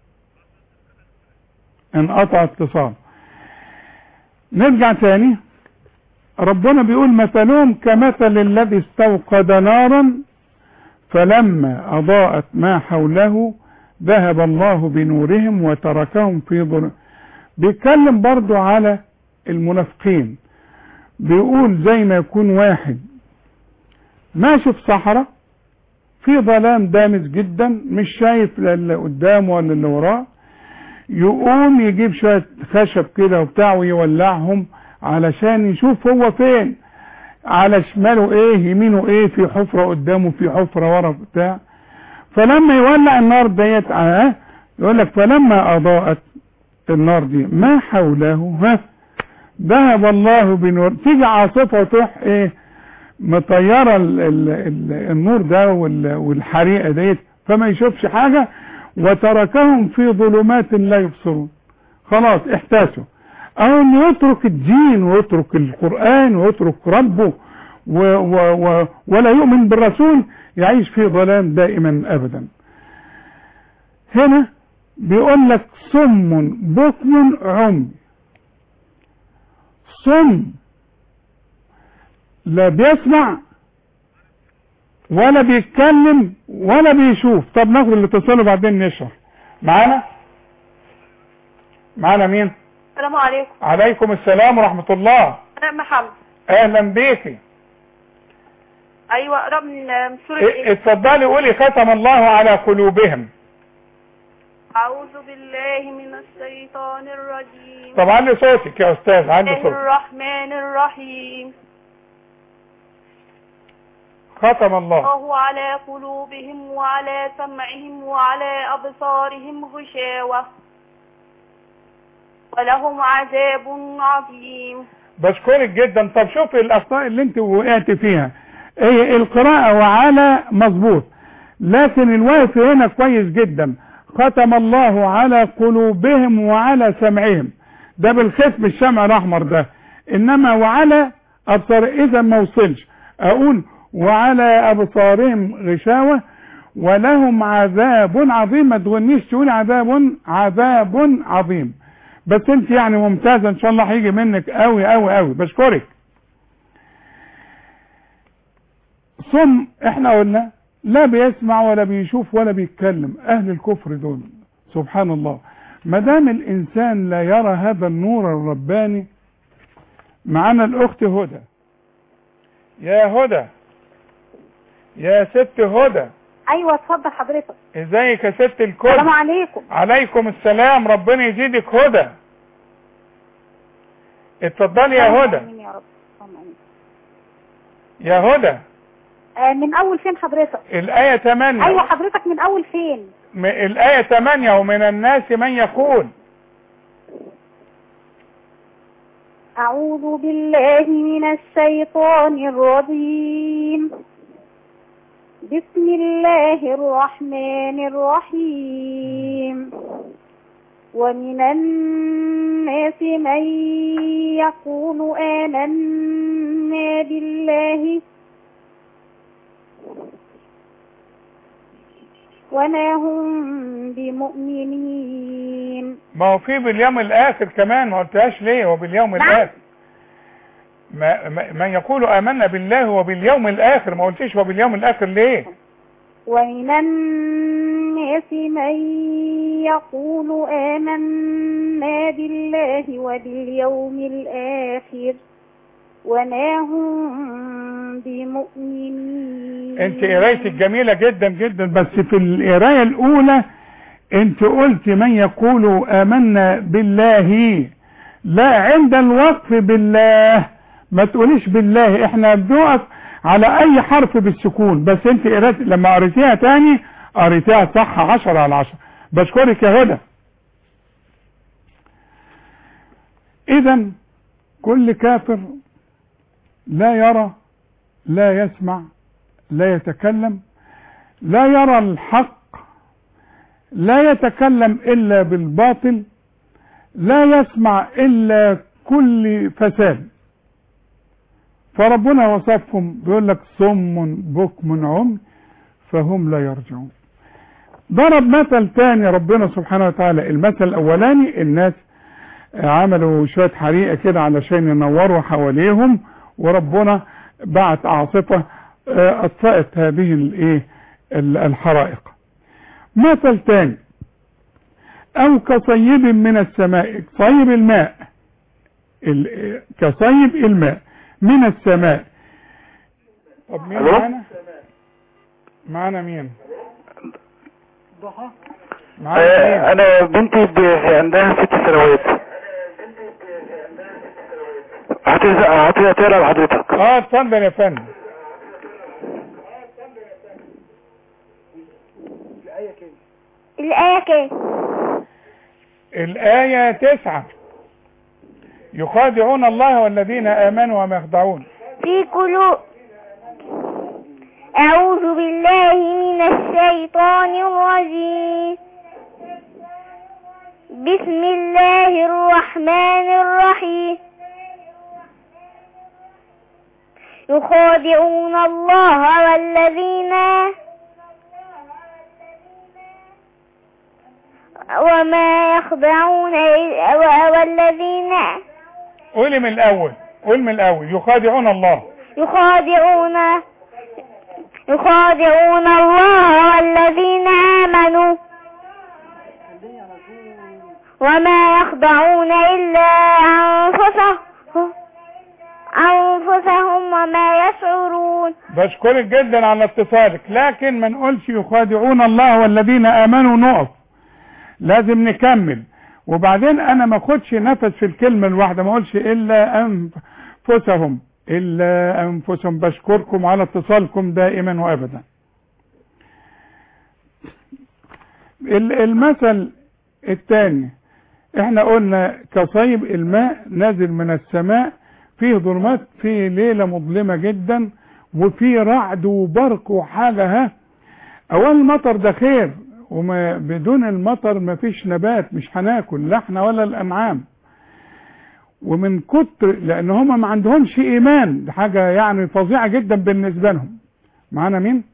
انقطع اتصال نرجع تاني ربنا بيقول مثلهم كمثل الذي استوقد نارا فلما أضاءت ما حوله ذهب الله بنورهم وتركهم في ظلم بيتكلم برضو على المنافقين بيقول زي ما يكون واحد ماشي في صحراء في ظلام دامس جدا مش شايف لا اللي قدامه ولا اللي وراه يقوم يجيب شوية خشب كده وبتاع ويولعهم علشان يشوف هو فين على شماله ايه يمينه ايه في حفرة قدامه في حفرة ورا بتاع فلما يولع النار ديت اه يقول لك فلما اضاءت النار دي ما حوله ها ذهب الله بنور تيجي عاصفة وتروح ايه مطيرة ال ال ال النور ده وال- والحريقة ديت فما يشوفش حاجة وتركهم في ظلمات لا يبصرون خلاص احتاسوا او انه يترك الدين ويترك القرآن ويترك ربه و و و ولا يؤمن بالرسول يعيش في ظلام دائما ابدا هنا بيقول لك صم بكم عمي صم لا بيسمع ولا بيتكلم ولا بيشوف طب ناخد الاتصال وبعدين نشرح معانا معانا مين السلام عليكم عليكم السلام ورحمة الله انا محمد اهلا بيكي ايوه اقرا من من سوره ا- ايه اتفضلي قولي ختم الله على قلوبهم اعوذ بالله من الشيطان الرجيم طب علي صوتك يا استاذ علي الله صوتك الرحمن الرحيم ختم الله الله على قلوبهم وعلى سمعهم وعلى أبصارهم غشاوة ولهم عذاب عظيم بشكرك جدا طب شوفي الاخطاء اللي انت وقعت فيها ايه القراءة وعلى مظبوط لكن الوقف هنا كويس جدا ختم الله على قلوبهم وعلى سمعهم ده بالختم الشمع الاحمر ده انما وعلى ابصار اذا ما وصلش اقول وعلى ابصارهم غشاوة ولهم عذاب عظيم ما تغنيش تقول عذاب عذاب عظيم بس انت يعني ممتازة ان شاء الله هيجي منك قوي قوي قوي بشكرك صم احنا قلنا لا بيسمع ولا بيشوف ولا بيتكلم اهل الكفر دول سبحان الله ما دام الانسان لا يرى هذا النور الرباني معانا الاخت هدى يا هدى يا ست هدى ايوه اتفضل حضرتك ازيك يا ست الكل السلام عليكم عليكم السلام ربنا يزيدك هدى اتفضلي يا هدى آمين يا رب اللهم آمين. يا هدى آه من اول فين حضرتك الآية 8 ايوه حضرتك من اول فين م- الآية 8 ومن الناس من يقول اعوذ بالله من الشيطان الرجيم بسم الله الرحمن الرحيم ومن الناس من يقول آمنا بالله وما هم بمؤمنين ما هو في باليوم الآخر كمان ما قلتهاش ليه وباليوم نعم. الآخر ما ما- من يقول آمنا بالله وباليوم الآخر ما قلتيش وباليوم الآخر ليه ومن الناس من يقول آمنا بالله وباليوم الآخر وما هم بمؤمنين انت قرايتك جميلة جدا جدا بس في القراية الاولى انت قلت من يقول امنا بالله لا عند الوقف بالله ما تقوليش بالله احنا بنقف على اي حرف بالسكون بس انت قريت لما قريتيها تاني قريتيها صح عشرة على عشرة بشكرك يا هدى اذا كل كافر لا يرى لا يسمع لا يتكلم لا يرى الحق لا يتكلم الا بالباطل لا يسمع الا كل فساد فربنا وصفهم بيقول لك صم بكم عمي فهم لا يرجعون ضرب مثل تاني ربنا سبحانه وتعالى المثل الاولاني الناس عملوا شوية حريقة كده علشان ينوروا حواليهم وربنا بعت عاصفة آه، اطفأت هذه الايه ال- الحرائق مثل تاني او كصيب من السماء صيب الماء ال- كصيب الماء من السماء طب مين ألو؟ معانا معانا مين معانا مين آه، انا بنتي ب- عندها ست سنوات هتقرا لحضرتك اه اتفضل يا فندم الآية كام الآية تسعة يخادعون الله والذين آمنوا وما يخدعون في قلوب أعوذ بالله من الشيطان الرجيم بسم الله الرحمن الرحيم يخادعون الله والذين وما يخدعون إلا- والذين قولي من الأول قول من الأول يخادعون الله يخادعون يخادعون الله والذين آمنوا وما يخدعون إلا أنفسهم أنفسهم وما يشعرون بشكرك جدا على اتصالك لكن ما نقولش يخادعون الله والذين آمنوا نقف لازم نكمل وبعدين انا ما اخدش نفس في الكلمة الواحدة ما اقولش الا انفسهم الا انفسهم بشكركم على اتصالكم دائما وابدا ال- المثل الثاني احنا قلنا كصيب الماء نازل من السماء فيه ظلمات فيه ليلة مظلمة جدا وفيه رعد وبرق وحاجة ها اول المطر ده خير وما بدون المطر ما فيش نبات مش هناكل لا احنا ولا الانعام ومن كتر لان هم ما عندهمش ايمان دي حاجه يعني فظيعه جدا بالنسبه لهم معانا مين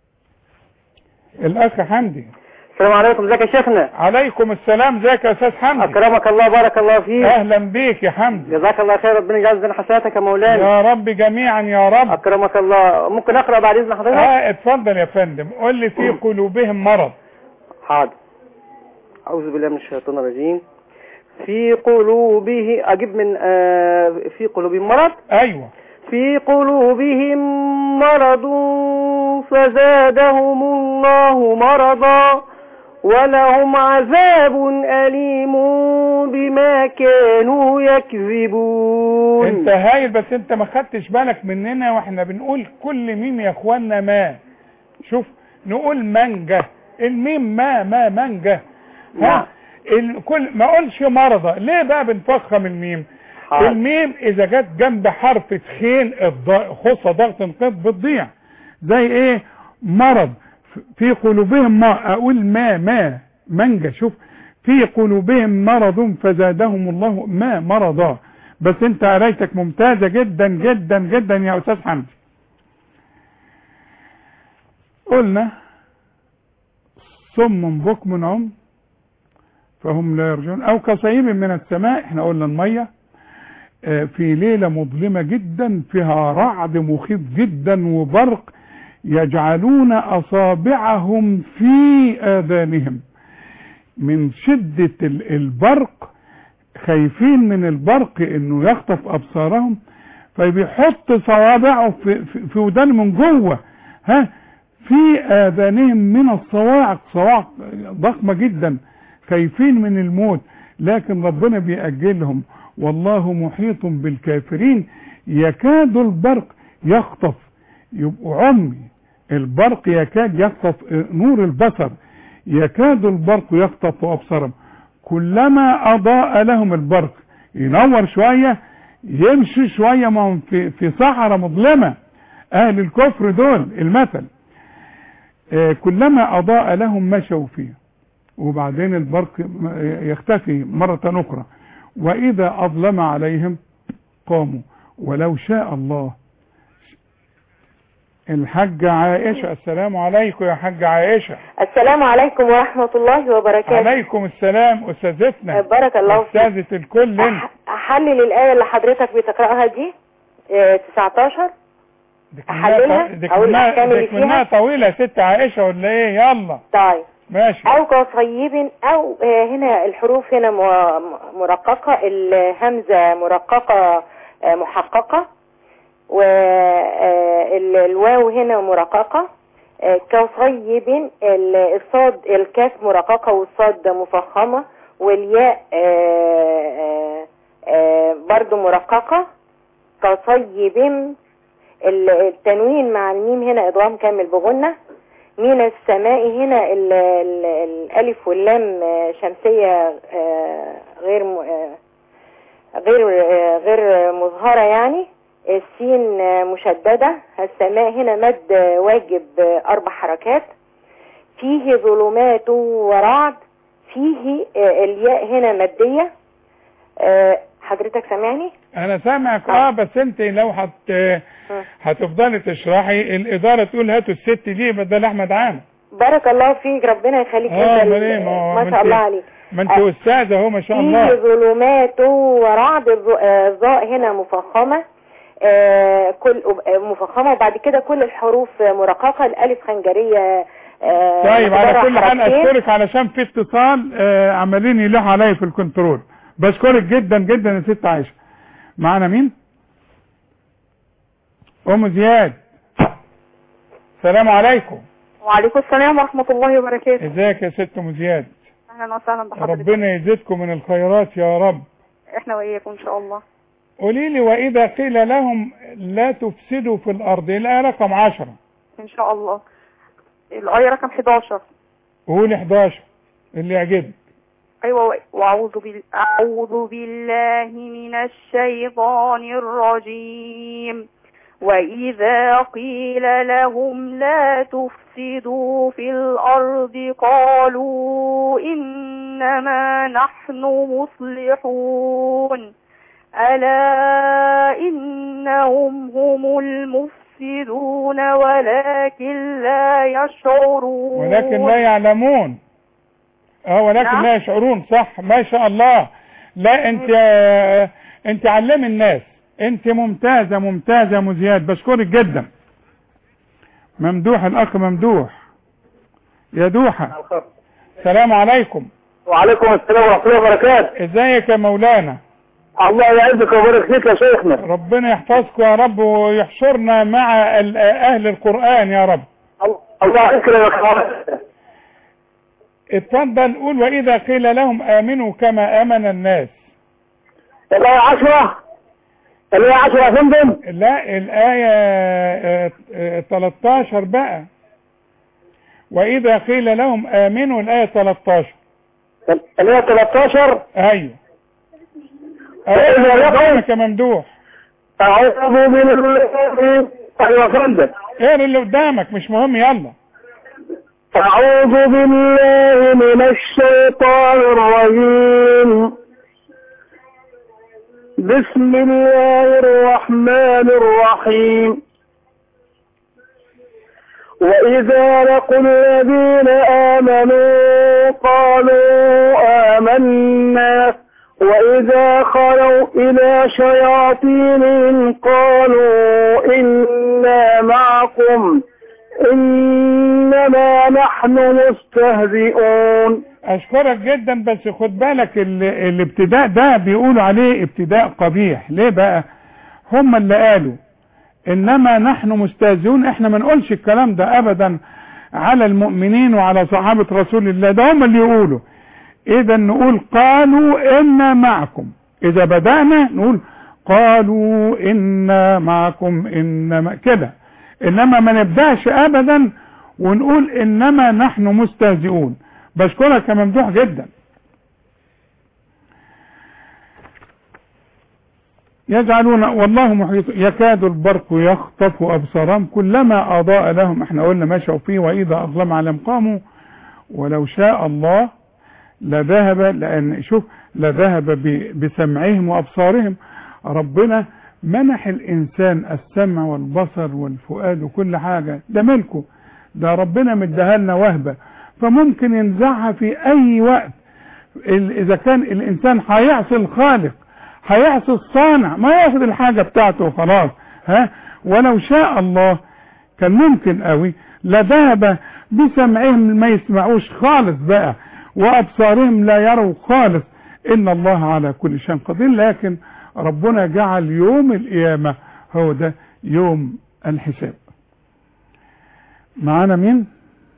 الاخ حمدي السلام عليكم ازيك يا شيخنا عليكم السلام ازيك يا استاذ حمدي اكرمك الله بارك الله فيك اهلا بيك يا حمدي جزاك الله خير ربنا يجعل حسناتك يا مولانا يا رب جميعا يا رب اكرمك الله ممكن اقرا بعد اذن حضرتك اه اتفضل يا فندم قول لي في قلوبهم مرض حاضر اعوذ بالله من الشيطان الرجيم في قلوبه اجيب من آه في قلوبهم مرض ايوه في قلوبهم مرض فزادهم الله مرضا ولهم عذاب أليم بما كانوا يكذبون انت هايل بس انت ما خدتش بالك مننا واحنا بنقول كل ميم يا اخوانا ما شوف نقول منجة الميم ما ما منجة ها الكل ما اقولش مرضى ليه بقى بنفخم الميم حاضر. الميم اذا جت جنب حرف تخين الض- خصة ضغط انقاذ بتضيع زي ايه مرض في قلوبهم ما اقول ما ما منجة شوف في قلوبهم مرض فزادهم الله ما مرضا بس انت قرايتك ممتازة جدا جدا جدا يا استاذ حمدي قلنا صم بكم عم فهم لا يرجون او كصيب من السماء احنا قلنا المية آه، في ليلة مظلمة جدا فيها رعد مخيف جدا وبرق يجعلون اصابعهم في اذانهم من شدة ال- البرق خايفين من البرق انه يخطف ابصارهم فبيحط صوابعه في, في, في ودان من جوه ها في اذانهم من الصواعق صواعق ضخمة جدا خايفين من الموت لكن ربنا بيأجلهم والله محيط بالكافرين يكاد البرق يخطف يبقوا عمي البرق يكاد يخطف نور البصر يكاد البرق يخطف أبصارهم كلما أضاء لهم البرق ينور شوية يمشي شوية ما هم في, في صحراء مظلمة أهل الكفر دول المثل آه، كلما أضاء لهم مشوا فيه وبعدين البرق يختفي مرة أخرى وإذا أظلم عليهم قاموا ولو شاء الله الحاجة عائشة السلام عليكم يا حاجة عائشة السلام عليكم ورحمة الله وبركاته عليكم السلام أستاذتنا بارك الله فيك أستاذة الكل انت. أحلل الآية اللي حضرتك بتقرأها دي آه، 19 أحللها دي أو الأحكام اللي دي منها فيها طويلة يا ست عائشة ولا ايه يلا طيب ماشي أو كصيب أو آه، هنا الحروف هنا م- مرققة الهمزة مرققة آه، محققة والواو هنا مرققة آه، كصيب ال- الصاد الكاف مرققة والصاد مفخمة والياء آه، آه، آه، برضو مرققة كصيب ال- التنوين مع الميم هنا ادغام كامل بغنة من السماء هنا ال ال الالف واللام آه، شمسية آه، غير م- آه، غير آه، غير مظهرة يعني السين آه، مشددة السماء هنا مد آه، واجب آه، أربع حركات فيه ظلمات ورعد فيه آه، الياء هنا مادية آه، حضرتك سامعني؟ انا سامعك اه بس انت لو هت هتفضلي تشرحي الاداره تقول هاتوا الست دي بدل احمد عام بارك الله فيك ربنا يخليك اه انت امال ال- ايه ما هو- ما ما شاء انت- الله عليك ما انت آه. استاذه اهو ما شاء فيه الله ظلمات ورعد الظ- آه، الظاء هنا مفخمة آه، كل آه، مفخمة وبعد كده كل الحروف آه، مرققة الألف خنجرية آه، طيب على مقدارها كل حال حركتين. اشكرك علشان في اتصال آه عمالين يلوحوا عليا في الكنترول بشكرك جدا جدا يا ست عائشه معانا مين ام زياد السلام عليكم وعليكم السلام ورحمة الله وبركاته ازيك يا ست ام زياد أهلا وسهلا بحضرتك ربنا يزيدكم من الخيرات يا رب احنا وإياكم إن شاء الله قولي لي واذا قيل لهم لا تفسدوا في الارض الايه رقم 10 إن شاء الله الآية رقم 11 قولي 11 اللي يعجبك أيوة و- وأعوذ بال... أعوذ بالله من الشيطان الرجيم وإذا قيل لهم لا تفسدوا في الأرض قالوا إنما نحن مصلحون ألا إنهم هم المفسدون ولكن لا يشعرون ولكن لا يعلمون اه ولكن نعم. لا يشعرون صح ما شاء الله لا انت آه، انت علمي الناس انت ممتازة ممتازة يا ام زياد بشكرك جدا ممدوح الاخ ممدوح يا دوحة السلام عليكم وعليكم السلام ورحمة الله وبركاته ازيك يا مولانا الله يعزك ويبارك فيك يا شيخنا ربنا يحفظكم يا رب ويحشرنا مع ال- اهل القرآن يا رب الله يكرمك اتفضل قول واذا قيل لهم امنوا كما امن الناس الآية 10 الآية 10 يا فندم لا الآية آه، آه، 13 بقى وإذا قيل لهم آمنوا الآية 13 الآية 13 أيوه وإذا أيوه لقوا- قدامك يا ممدوح أعوذ بالله أيوة يا فندم اقرا اللي قدامك مش مهم يلا أعوذ بالله من الشيطان الرجيم بسم الله الرحمن الرحيم وإذا لقوا الذين آمنوا قالوا آمنا وإذا خلوا إلى شياطينهم قالوا إنا معكم إنما نحن مستهزئون أشكرك جدا بس خد بالك ال- الابتداء ده بيقولوا عليه ابتداء قبيح ليه بقى هم اللي قالوا إنما نحن مستهزئون احنا ما نقولش الكلام ده أبدا على المؤمنين وعلى صحابة رسول الله ده هم اللي يقولوا إذا نقول قالوا إنا معكم إذا بدأنا نقول قالوا إنا معكم إنما كده إنما ما نبدأش أبدا ونقول إنما نحن مستهزئون بشكرك يا ممدوح جدا يجعلون والله محيط يكاد البرق يخطف أبصارهم كلما أضاء لهم احنا قلنا مشوا فيه وإذا أظلم عليهم قاموا ولو شاء الله لذهب لأن شوف لذهب ب- بسمعهم وأبصارهم ربنا منح الإنسان السمع والبصر والفؤاد وكل حاجة ده ملكه ده ربنا مديها لنا وهبة فممكن ينزعها في أي وقت ال- إذا كان الإنسان هيعصي الخالق هيعصي الصانع ما ياخد الحاجة بتاعته وخلاص ها ولو شاء الله كان ممكن قوي لذهب بسمعهم ما يسمعوش خالص بقى وأبصارهم لا يروا خالص إن الله على كل شيء قدير لكن ربنا جعل يوم القيامة هو ده يوم الحساب معانا مين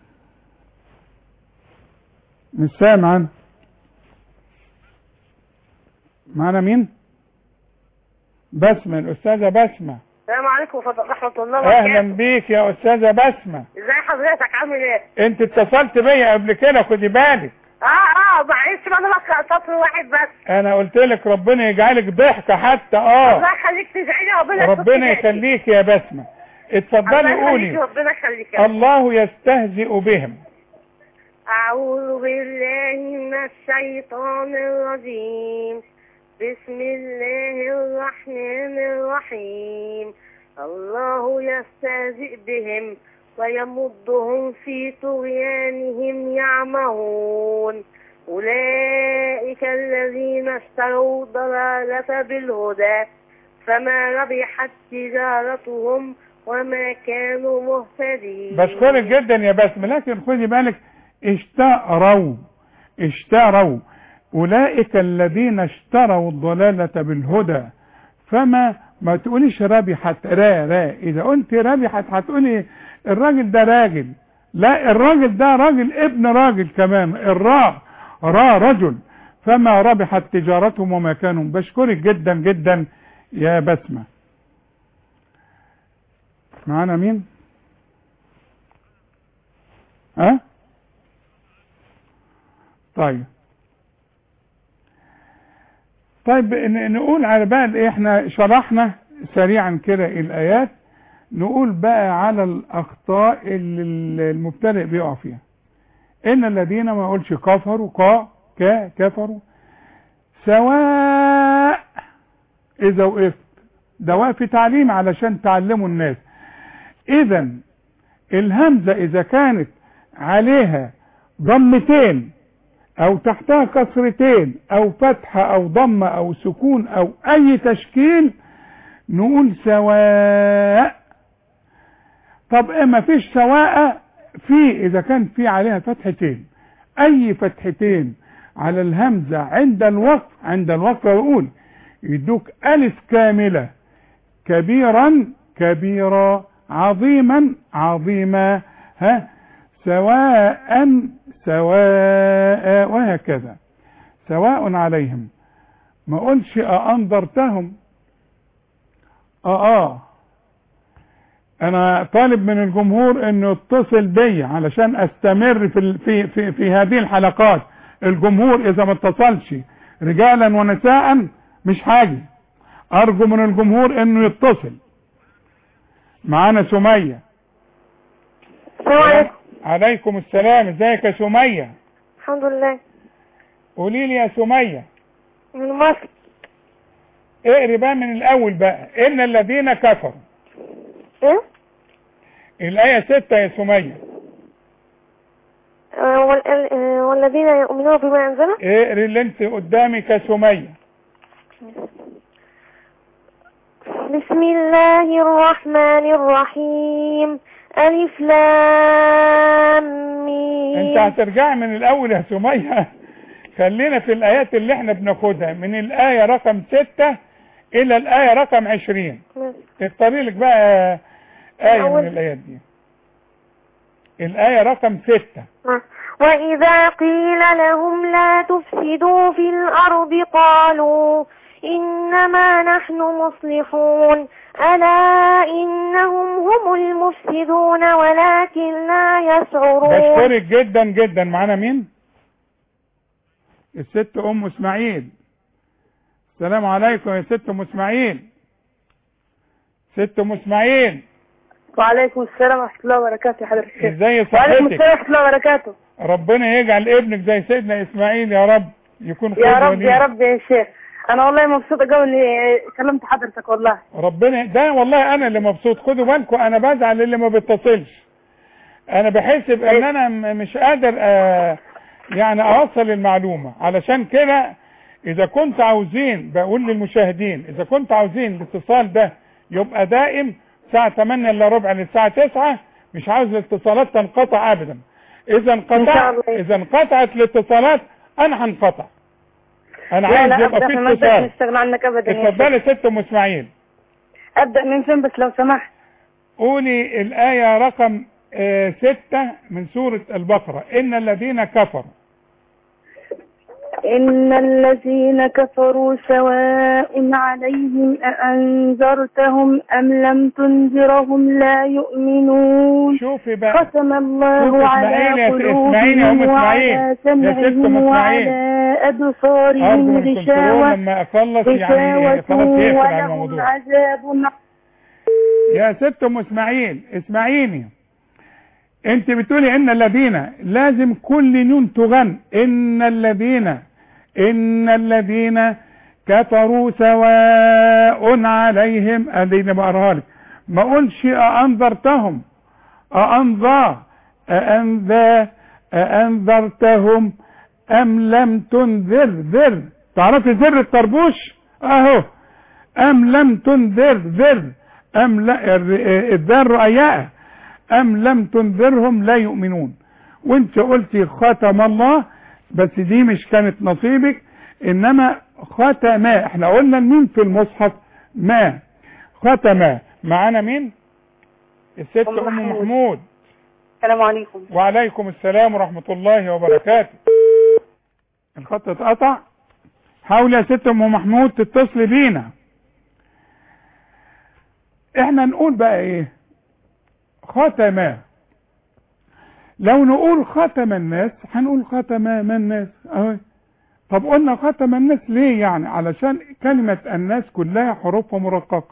مش سامع أنا. معانا مين بسمة الأستاذة بسمة السلام عليكم ورحمة الله وبركاته أهلا بيك يا أستاذة بسمة ازي حضرتك عامل ايه؟ أنت اتصلت بيا قبل كده خدي بالك اه اه معلش انا بقرا سطر واحد بس أنا قلت لك ربنا يجعلك ضحكة حتى أه الله يخليك تدعي لي ربنا ربنا يستر يخليك يا بسمة اتفضلي الله يخليك، قولي ربنا يخليك يا رب. الله يستهزئ بهم أعوذ بالله من الشيطان الرجيم بسم الله الرحمن الرحيم الله يستهزئ بهم ويمدهم في طغيانهم يعمهون أولئك الذين اشتروا الضلالة بالهدى فما ربحت تجارتهم وما كانوا مهتدين بشكرك جدا يا بسمة لكن خدي بالك اشتروا اشتروا أولئك الذين اشتروا الضلالة بالهدى فما ما تقوليش ربحت را را إذا قلت ربحت هتقولي الراجل ده راجل لا الراجل ده راجل ابن راجل كمان الراء را رجل فما ربحت تجارتهم وما كانوا بشكرك جدا جدا يا بسمة معانا مين ها طيب طيب ن- نقول على بقى الإيه، احنا شرحنا سريعا كده الايات نقول بقى على الاخطاء اللي ال- المبتدئ بيقع فيها ان الذين ما يقولش كفروا قا كا كفروا سواء اذا وقفت ده وقف تعليم علشان تعلموا الناس اذا الهمزة اذا كانت عليها ضمتين او تحتها كسرتين او فتحة او ضمة او سكون او اي تشكيل نقول سواء طب ايه ما فيش سواء في اذا كان في عليها فتحتين اي فتحتين على الهمزة عند الوقف عند الوقف بقول يدوك الف كاملة كبيرا كبيرا عظيما عظيما ها سواء سواء وهكذا سواء عليهم ما قلش أأنذرتهم اه اه انا طالب من الجمهور انه يتصل بي علشان استمر في ال- في في, في هذه الحلقات الجمهور اذا ما اتصلش رجالا ونساء مش حاجه ارجو من الجمهور انه يتصل معانا سميه السلام عليكم عليكم السلام ازيك يا سميه الحمد لله قولي لي يا سميه من مصر اقري بقى من الاول بقى ان الذين كفروا ايه الايه ستة يا سميه آه، وال- ال- آه، والذين يؤمنون بما أنزل اقري اللي انت قدامك يا سميه بسم الله الرحمن الرحيم ألف لام انت ميم هترجعي من الاول يا سميه خلينا في الايات اللي احنا بناخدها من الايه رقم ستة الى الايه رقم عشرين اختاري لك بقى ايه الأول. من الايات دي الايه رقم ستة وإذا قيل لهم لا تفسدوا في الأرض قالوا إنما نحن مصلحون ألا إنهم هم المفسدون ولكن لا يشعرون بشكرك جدا جدا معانا مين الست ام اسماعيل السلام عليكم يا ست ام اسماعيل ست ام اسماعيل وعليكم السلام ورحمة الله وبركاته يا حضرتك الشيخ ازاي وعليكم صحتك السلام ورحمة الله وبركاته ربنا يجعل ابنك زي سيدنا اسماعيل يا رب يكون يا قدوة رب ليك. يا رب يا شيخ أنا والله مبسوطة قوي إني كلمت حضرتك والله ربنا ده والله انا اللي مبسوط خدوا بالكم انا بزعل اللي ما بيتصلش انا بحسب ان انا م- مش قادر آه يعني اوصل المعلومة علشان كده اذا كنت عاوزين بقول للمشاهدين اذا كنت عاوزين الاتصال ده يبقى دائم الساعة 8 الا ربع للساعة 9 مش عاوز الاتصالات تنقطع ابدا اذا انقطع اذا انقطعت الاتصالات انا هنقطع انا لا عايز لا يبقى أبدأ في ما نقدرش اتصال نستغنى عنك أبدا يا شيخ اتفضلي ست ام اسماعيل أبدأ من فين بس لو سمحت قولي الآية رقم آه، ستة من سورة البقرة إن الذين كفروا إن الذين كفروا سواء عليهم أأنذرتهم أم لم تنذرهم لا يؤمنون شوفي بقى ختم الله شوفي على إسماعيل يا س- إسماعيل يا أم قلوبهم إسماعيل. وعلى يا ست سمعهم أم إسماعيل. وعلى أرجو أبصارهم من كنترول غشاوة لما أخلص يعني غشاوة خلاص يقفل على ولهم الموضوع عذاب يا ست ام اسماعيل اسمعيني انت بتقولي ان الذين لازم كل نون تغن ان الذين ان الذين كفروا سواء عليهم اديني بقراها لك ما اقولش أأنذرتهم أأنذر أأنذا أأنذرتهم أم لم تنذر ذر تعرفي ذر الطربوش اهو أم لم تنذر ذر أم لا الر- الذر رؤياء أم لم تنذرهم لا يؤمنون وانت قلتي ختم الله بس دي مش كانت نصيبك انما ختم احنا قلنا الميم في المصحف ما ختم معانا مين الست أم ام محمود. محمود السلام عليكم وعليكم السلام ورحمة الله وبركاته الخط اتقطع حاول يا ست ام محمود تتصلي بينا احنا نقول بقى ايه ختم لو نقول ختم الناس هنقول ختم ما الناس اهو طب قلنا ختم الناس ليه يعني علشان كلمة الناس كلها حروفها مرققة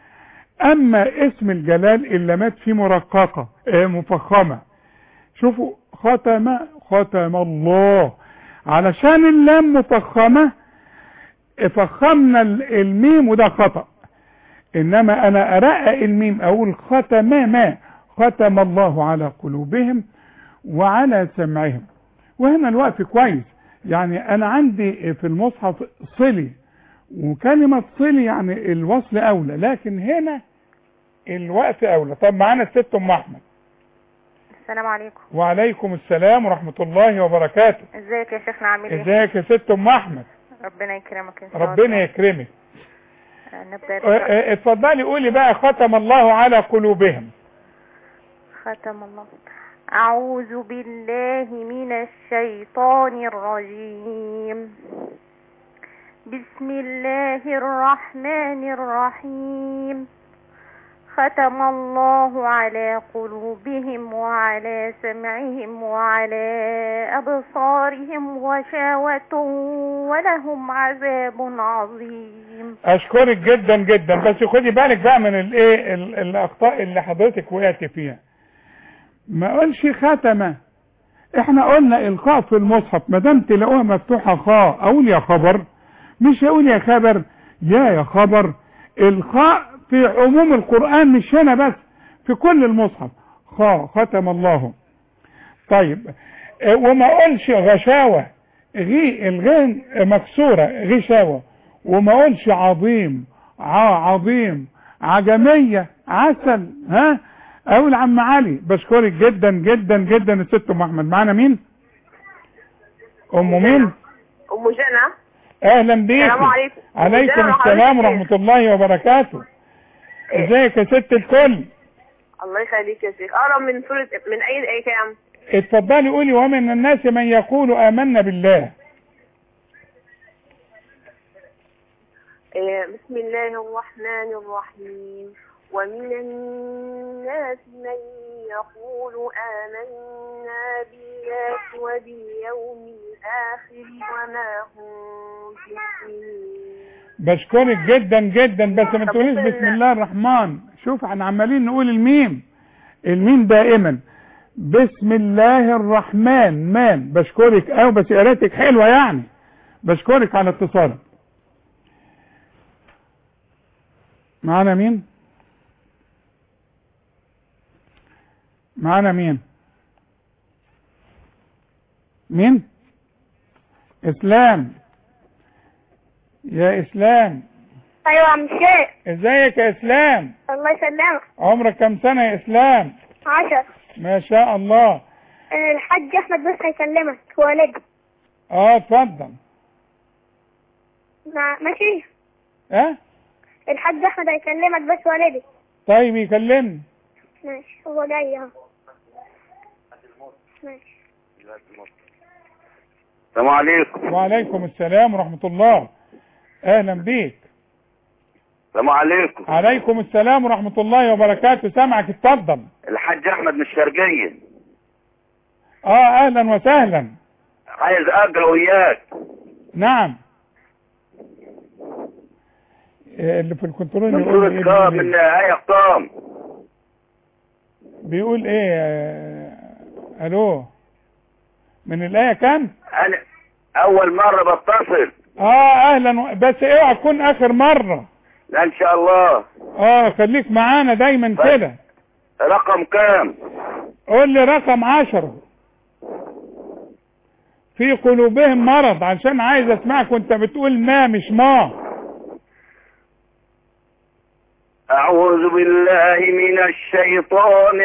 اما اسم الجلال اللامات فيه مرققة اه مفخمة شوفوا ختم ختم الله علشان اللام مفخمة فخمنا ال- الميم وده خطأ انما انا ارقق الميم اقول ختم ما ختم الله على قلوبهم وعلى سمعهم وهنا الوقف كويس يعني انا عندي في المصحف صلي وكلمة صلي يعني الوصل اولى لكن هنا الوقف اولى طب معانا الست ام احمد السلام عليكم وعليكم السلام ورحمة الله وبركاته ازيك يا شيخنا عامل ايه ازيك يا ست ام احمد ربنا يكرمك ان شاء ربنا الله يكرمك آه، نبدا اه، بقى. اه، اتفضلي قولي بقى ختم الله على قلوبهم ختم الله أعوذ بالله من الشيطان الرجيم بسم الله الرحمن الرحيم ختم الله على قلوبهم وعلى سمعهم وعلى أبصارهم غشاوة ولهم عذاب عظيم اشكرك جدا جدا بس خدي بالك بقى من الايه ال- الاخطاء اللي حضرتك وقعت فيها ما اقولش ختمه احنا قلنا القاء في المصحف ما دام تلاقوها مفتوحه خاء اقول يا خبر مش هقول يا خبر يا يا خبر الخاء في عموم القران مش هنا بس في كل المصحف خاء ختم الله طيب اه، وما اقولش غشاوه غي الغين مكسوره غشاوه وما اقولش عظيم ع- عظيم عجمية عسل ها اقول عم علي بشكرك جدا جدا جدا الست ام احمد معانا مين ام مين ام جنى اهلا بيك السلام عليكم. عليكم السلام السلام عليكم. ورحمة الله وبركاته ازيك يا ست الكل الله يخليك يا شيخ اقرا من سوره من اي اي كام اتفضلي قولي ومن الناس من يقول امنا بالله آه، بسم الله الرحمن الرحيم ومن الناس من يقول آمنا بالله وباليوم الآخر وما هم بمؤمنين بشكرك جدا جدا بس ما تقوليش بسم الله الرحمن شوف احنا عمالين نقول الميم الميم دائما بسم الله الرحمن مان بشكرك او بس قراءتك حلوه يعني بشكرك على اتصالك معانا مين معانا مين مين اسلام يا اسلام ايوه يا عم شيخ ازيك يا اسلام الله يسلمك عمرك كم سنة يا اسلام عشر ما شاء الله الحاج احمد بس هيكلمك والدي اه اتفضل مع- ماشي اه الحاج احمد هيكلمك بس والدي طيب يكلمني ماشي هو جاي اهو ماشي السلام عليكم وعليكم السلام ورحمة الله اهلا بيك السلام عليكم عليكم السلام ورحمة الله وبركاته سامعك اتفضل الحاج احمد من الشرقية اه اهلا وسهلا عايز اقرا وياك نعم إيه اللي في الكنترول من يقول سورة إيه قام بيقول من إيه؟ آية قام بيقول ايه آه، الو من الايه كام انا اول مرة بتصل اه اهلا و... بس اوعى تكون اخر مرة لا ان شاء الله اه خليك معانا دايما كده رقم كام قول لي رقم عشرة في قلوبهم مرض عشان عايز اسمعك وانت بتقول ما مش ما أعوذ بالله من الشيطان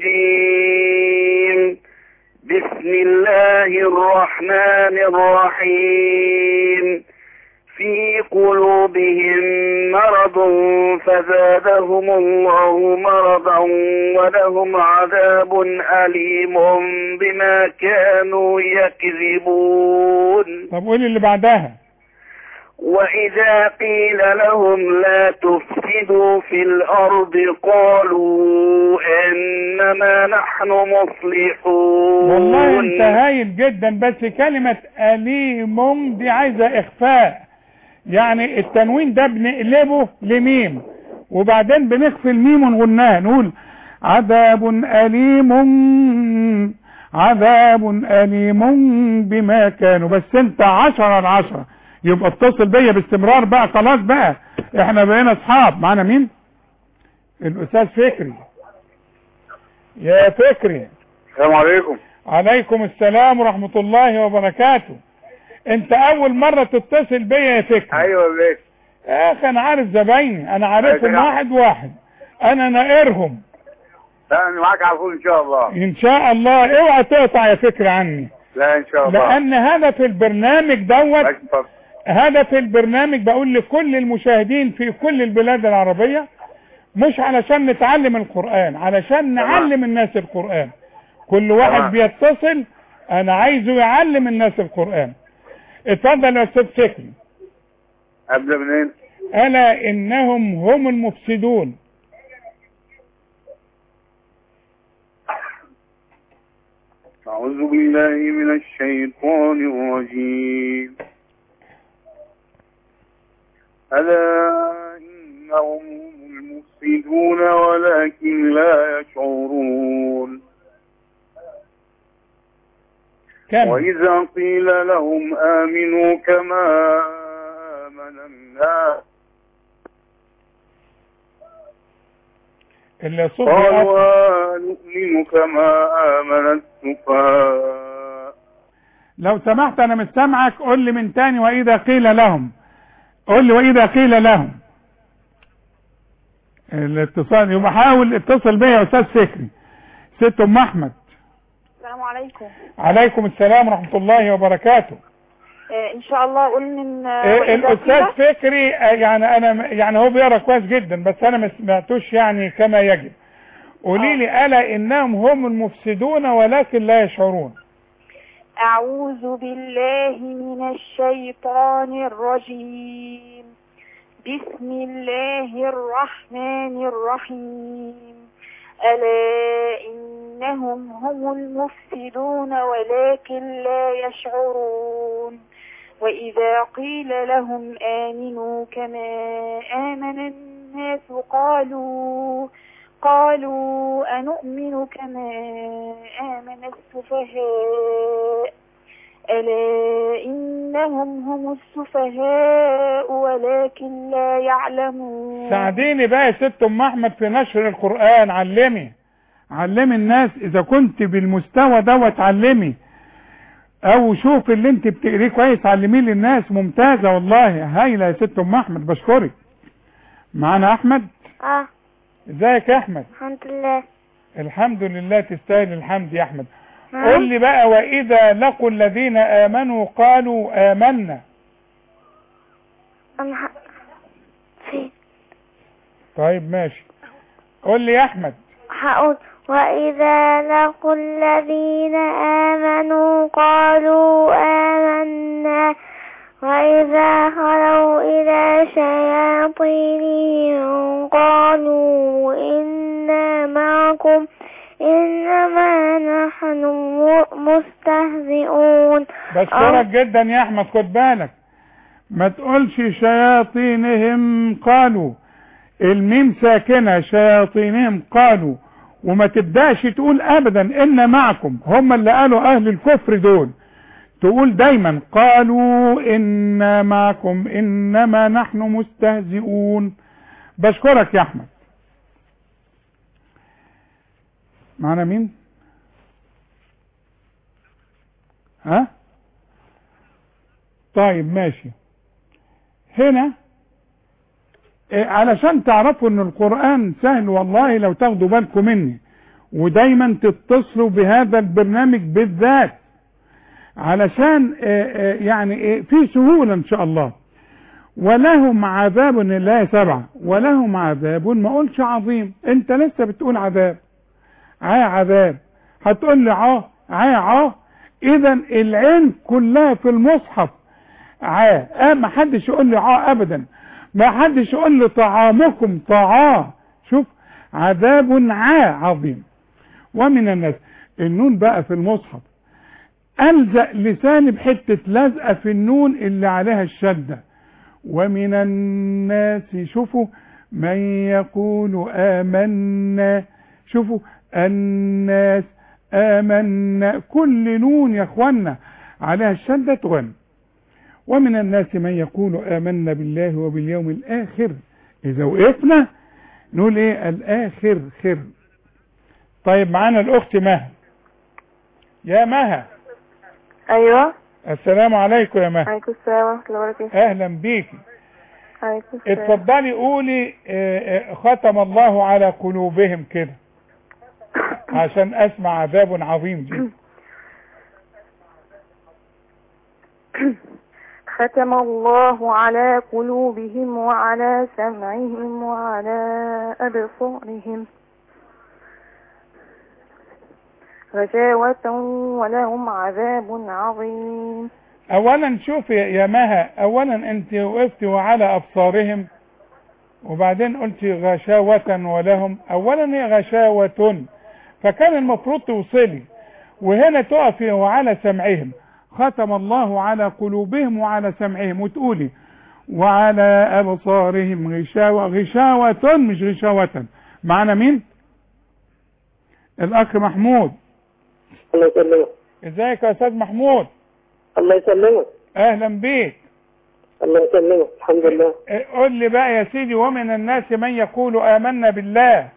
الرجيم بسم الله الرحمن الرحيم في قلوبهم مرض فزادهم الله مرضا ولهم عذاب أليم بما كانوا يكذبون طب قول اللي بعدها وإذا قيل لهم لا تفسدوا في الأرض قالوا إنما نحن مصلحون والله انت هايل جدا بس كلمة أليم دي عايزة إخفاء يعني التنوين ده بنقلبه لميم وبعدين بنخفي الميم ونغناها نقول عذاب أليم عذاب أليم بما كانوا بس انت عشرة على عشرة يبقى اتصل بيا باستمرار بقى خلاص بقى احنا بقينا اصحاب معانا مين الاستاذ فكري يا فكري السلام عليكم عليكم السلام ورحمة الله وبركاته انت اول مرة تتصل بيا يا فكري ايوه يا بيه يا اخي انا عارف زبايني انا عارفهم أيوة. واحد واحد انا نائرهم لا انا معاك على طول ان شاء الله ان شاء الله اوعى تقطع يا فكري عني لا ان شاء الله لان هدف البرنامج دوت اتفضل. هدف البرنامج بقول لكل المشاهدين في كل البلاد العربية مش علشان نتعلم القرآن علشان نعلم الناس القرآن كل واحد تمام. بيتصل انا عايزه يعلم الناس القرآن اتفضل يا استاذ فكري ابدا منين الا انهم هم المفسدون اعوذ بالله من الشيطان الرجيم الا انهم هم المفسدون ولكن لا يشعرون كم وإذا قيل لهم آمنوا كما آمن الناس الصوت قالوا بيقطع. نؤمن كما آمن السفهاء لو سمحت انا مش سامعك قول لي من تاني واذا قيل لهم قول لي واذا قيل لهم الاتصال يبقى حاول اتصل بيا يا استاذ فكري ست ام احمد السلام عليكم عليكم السلام ورحمة الله وبركاته آه ان شاء الله اقول من آه، إيه وإذا الاستاذ قيل- فكري آه، يعني انا يعني هو بيقرا كويس جدا بس انا ما سمعتوش يعني كما يجب قولي لي الا انهم هم المفسدون ولكن لا يشعرون أعوذ بالله من الشيطان الرجيم بسم الله الرحمن الرحيم ألا إنهم هم المفسدون ولكن لا يشعرون وإذا قيل لهم آمنوا كما آمن الناس قالوا قالوا أنؤمن كما آمن السفهاء ألا إنهم هم السفهاء ولكن لا يعلمون ساعديني بقى يا ست ام احمد في نشر القرآن علمي علمي الناس اذا كنت بالمستوى دوت علمي او شوف اللي انت بتقريه كويس علميه للناس ممتازة والله هايلة يا ست ام احمد بشكرك معانا احمد اه ازيك يا احمد الحمد لله الحمد لله تستاهل الحمد يا احمد نعم. قل لي بقى واذا لقوا الذين امنوا قالوا امنا انا ح... فين طيب ماشي قل لي يا احمد هقول وإذا لقوا الذين آمنوا قالوا آمنا وإذا خلوا إلى شياطينهم قالوا إنا معكم إنما نحن مستهزئون بشكرك جدا يا احمد خد بالك ما تقولش شياطينهم قالوا الميم ساكنة شياطينهم قالوا وما تبداش تقول ابدا ان معكم هم اللي قالوا اهل الكفر دول تقول دايما قالوا ان معكم انما نحن مستهزئون بشكرك يا احمد معنا مين ها طيب ماشي هنا إيه، علشان تعرفوا ان القرآن سهل والله لو تاخدوا بالكم مني ودايما تتصلوا بهذا البرنامج بالذات علشان إيه، إيه، يعني إيه، في سهولة ان شاء الله ولهم عذاب الله سبعة ولهم عذاب ما قولش عظيم انت لسه بتقول عذاب عا عذاب هتقول لي عاه عا عاه اذا العين كلها في المصحف عا اه ما حدش يقول لي عاه ابدا ما حدش يقول لي طعامكم طعاه شوف عذاب عا عظيم ومن الناس النون بقى في المصحف الزق لساني بحته لزقه في النون اللي عليها الشده ومن الناس شوفوا من يقول آمنا شوفوا الناس آمنا كل نون يا اخوانا عليها الشدة تغن ومن الناس من يقول آمنا بالله وباليوم الآخر إذا وقفنا نقول إيه الآخر خير طيب معانا الأخت مها يا مها ايوه السلام عليكم يا مها عليكم السلام ورحمه الله وبركاته أهلا بيكي عليكم السلام اتفضلي قولي آه، آه، ختم الله على قلوبهم كده عشان اسمع عذاب عظيم دي ختم الله على قلوبهم وعلى سمعهم وعلى أبصارهم غشاوة ولهم عذاب عظيم اولا شوف يا يا مها اولا انت وقفت وعلى ابصارهم وبعدين قلت غشاوة ولهم اولا هي غشاوة فكان المفروض توصلي وهنا تقفي وعلى سمعهم ختم الله على قلوبهم وعلى سمعهم وتقولي وعلى ابصارهم غشاوة غشاوة مش غشاوة معنا مين الاخ محمود الله يسلمك ازيك يا استاذ محمود الله يسلمك اهلا بيك الله يسلمك الحمد لله إيه، قول لي بقى يا سيدي ومن الناس من يقول آمنا بالله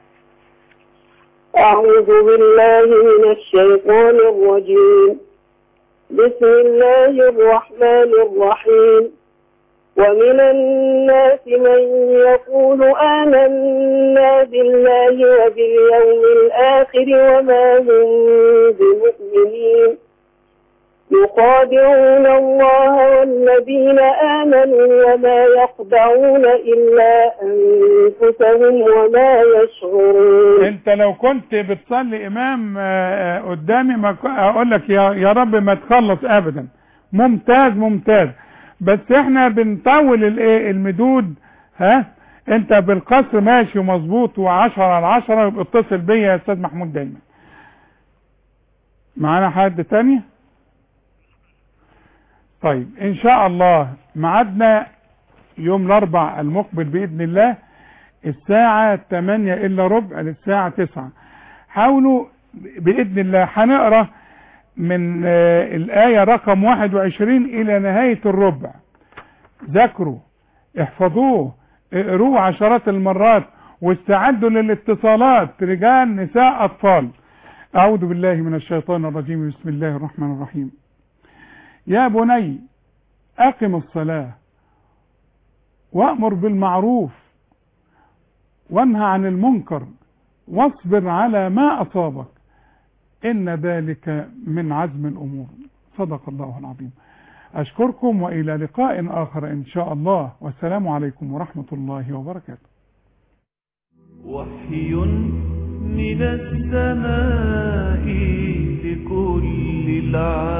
أعوذ بالله من الشيطان الرجيم بسم الله الرحمن الرحيم ومن الناس من يقول آمنا بالله وباليوم الآخر وما هم بمؤمنين يخادعون الله والذين آمنوا وما يخدعون إلا أنفسهم وما يشعرون انت لو كنت بتصلي امام آه، آه، قدامي ما ك- اقول لك يا يا رب ما تخلص ابدا ممتاز ممتاز بس احنا بنطول الايه المدود ها انت بالقصر ماشي ومظبوط وعشرة على عشرة يبقى اتصل بيا يا استاذ محمود دايما معانا حد تاني طيب ان شاء الله ميعادنا يوم الاربع المقبل باذن الله الساعة 8 الا ربع للساعة 9 حاولوا باذن الله هنقرا من آه، الآية رقم 21 إلى نهاية الربع ذاكروا احفظوه اقروه عشرات المرات واستعدوا للاتصالات رجال نساء أطفال أعوذ بالله من الشيطان الرجيم بسم الله الرحمن الرحيم يا بني أقم الصلاة وأمر بالمعروف وانهى عن المنكر واصبر على ما أصابك إن ذلك من عزم الأمور صدق الله العظيم أشكركم وإلى لقاء آخر إن شاء الله والسلام عليكم ورحمة الله وبركاته وحي من السماء لكل العالم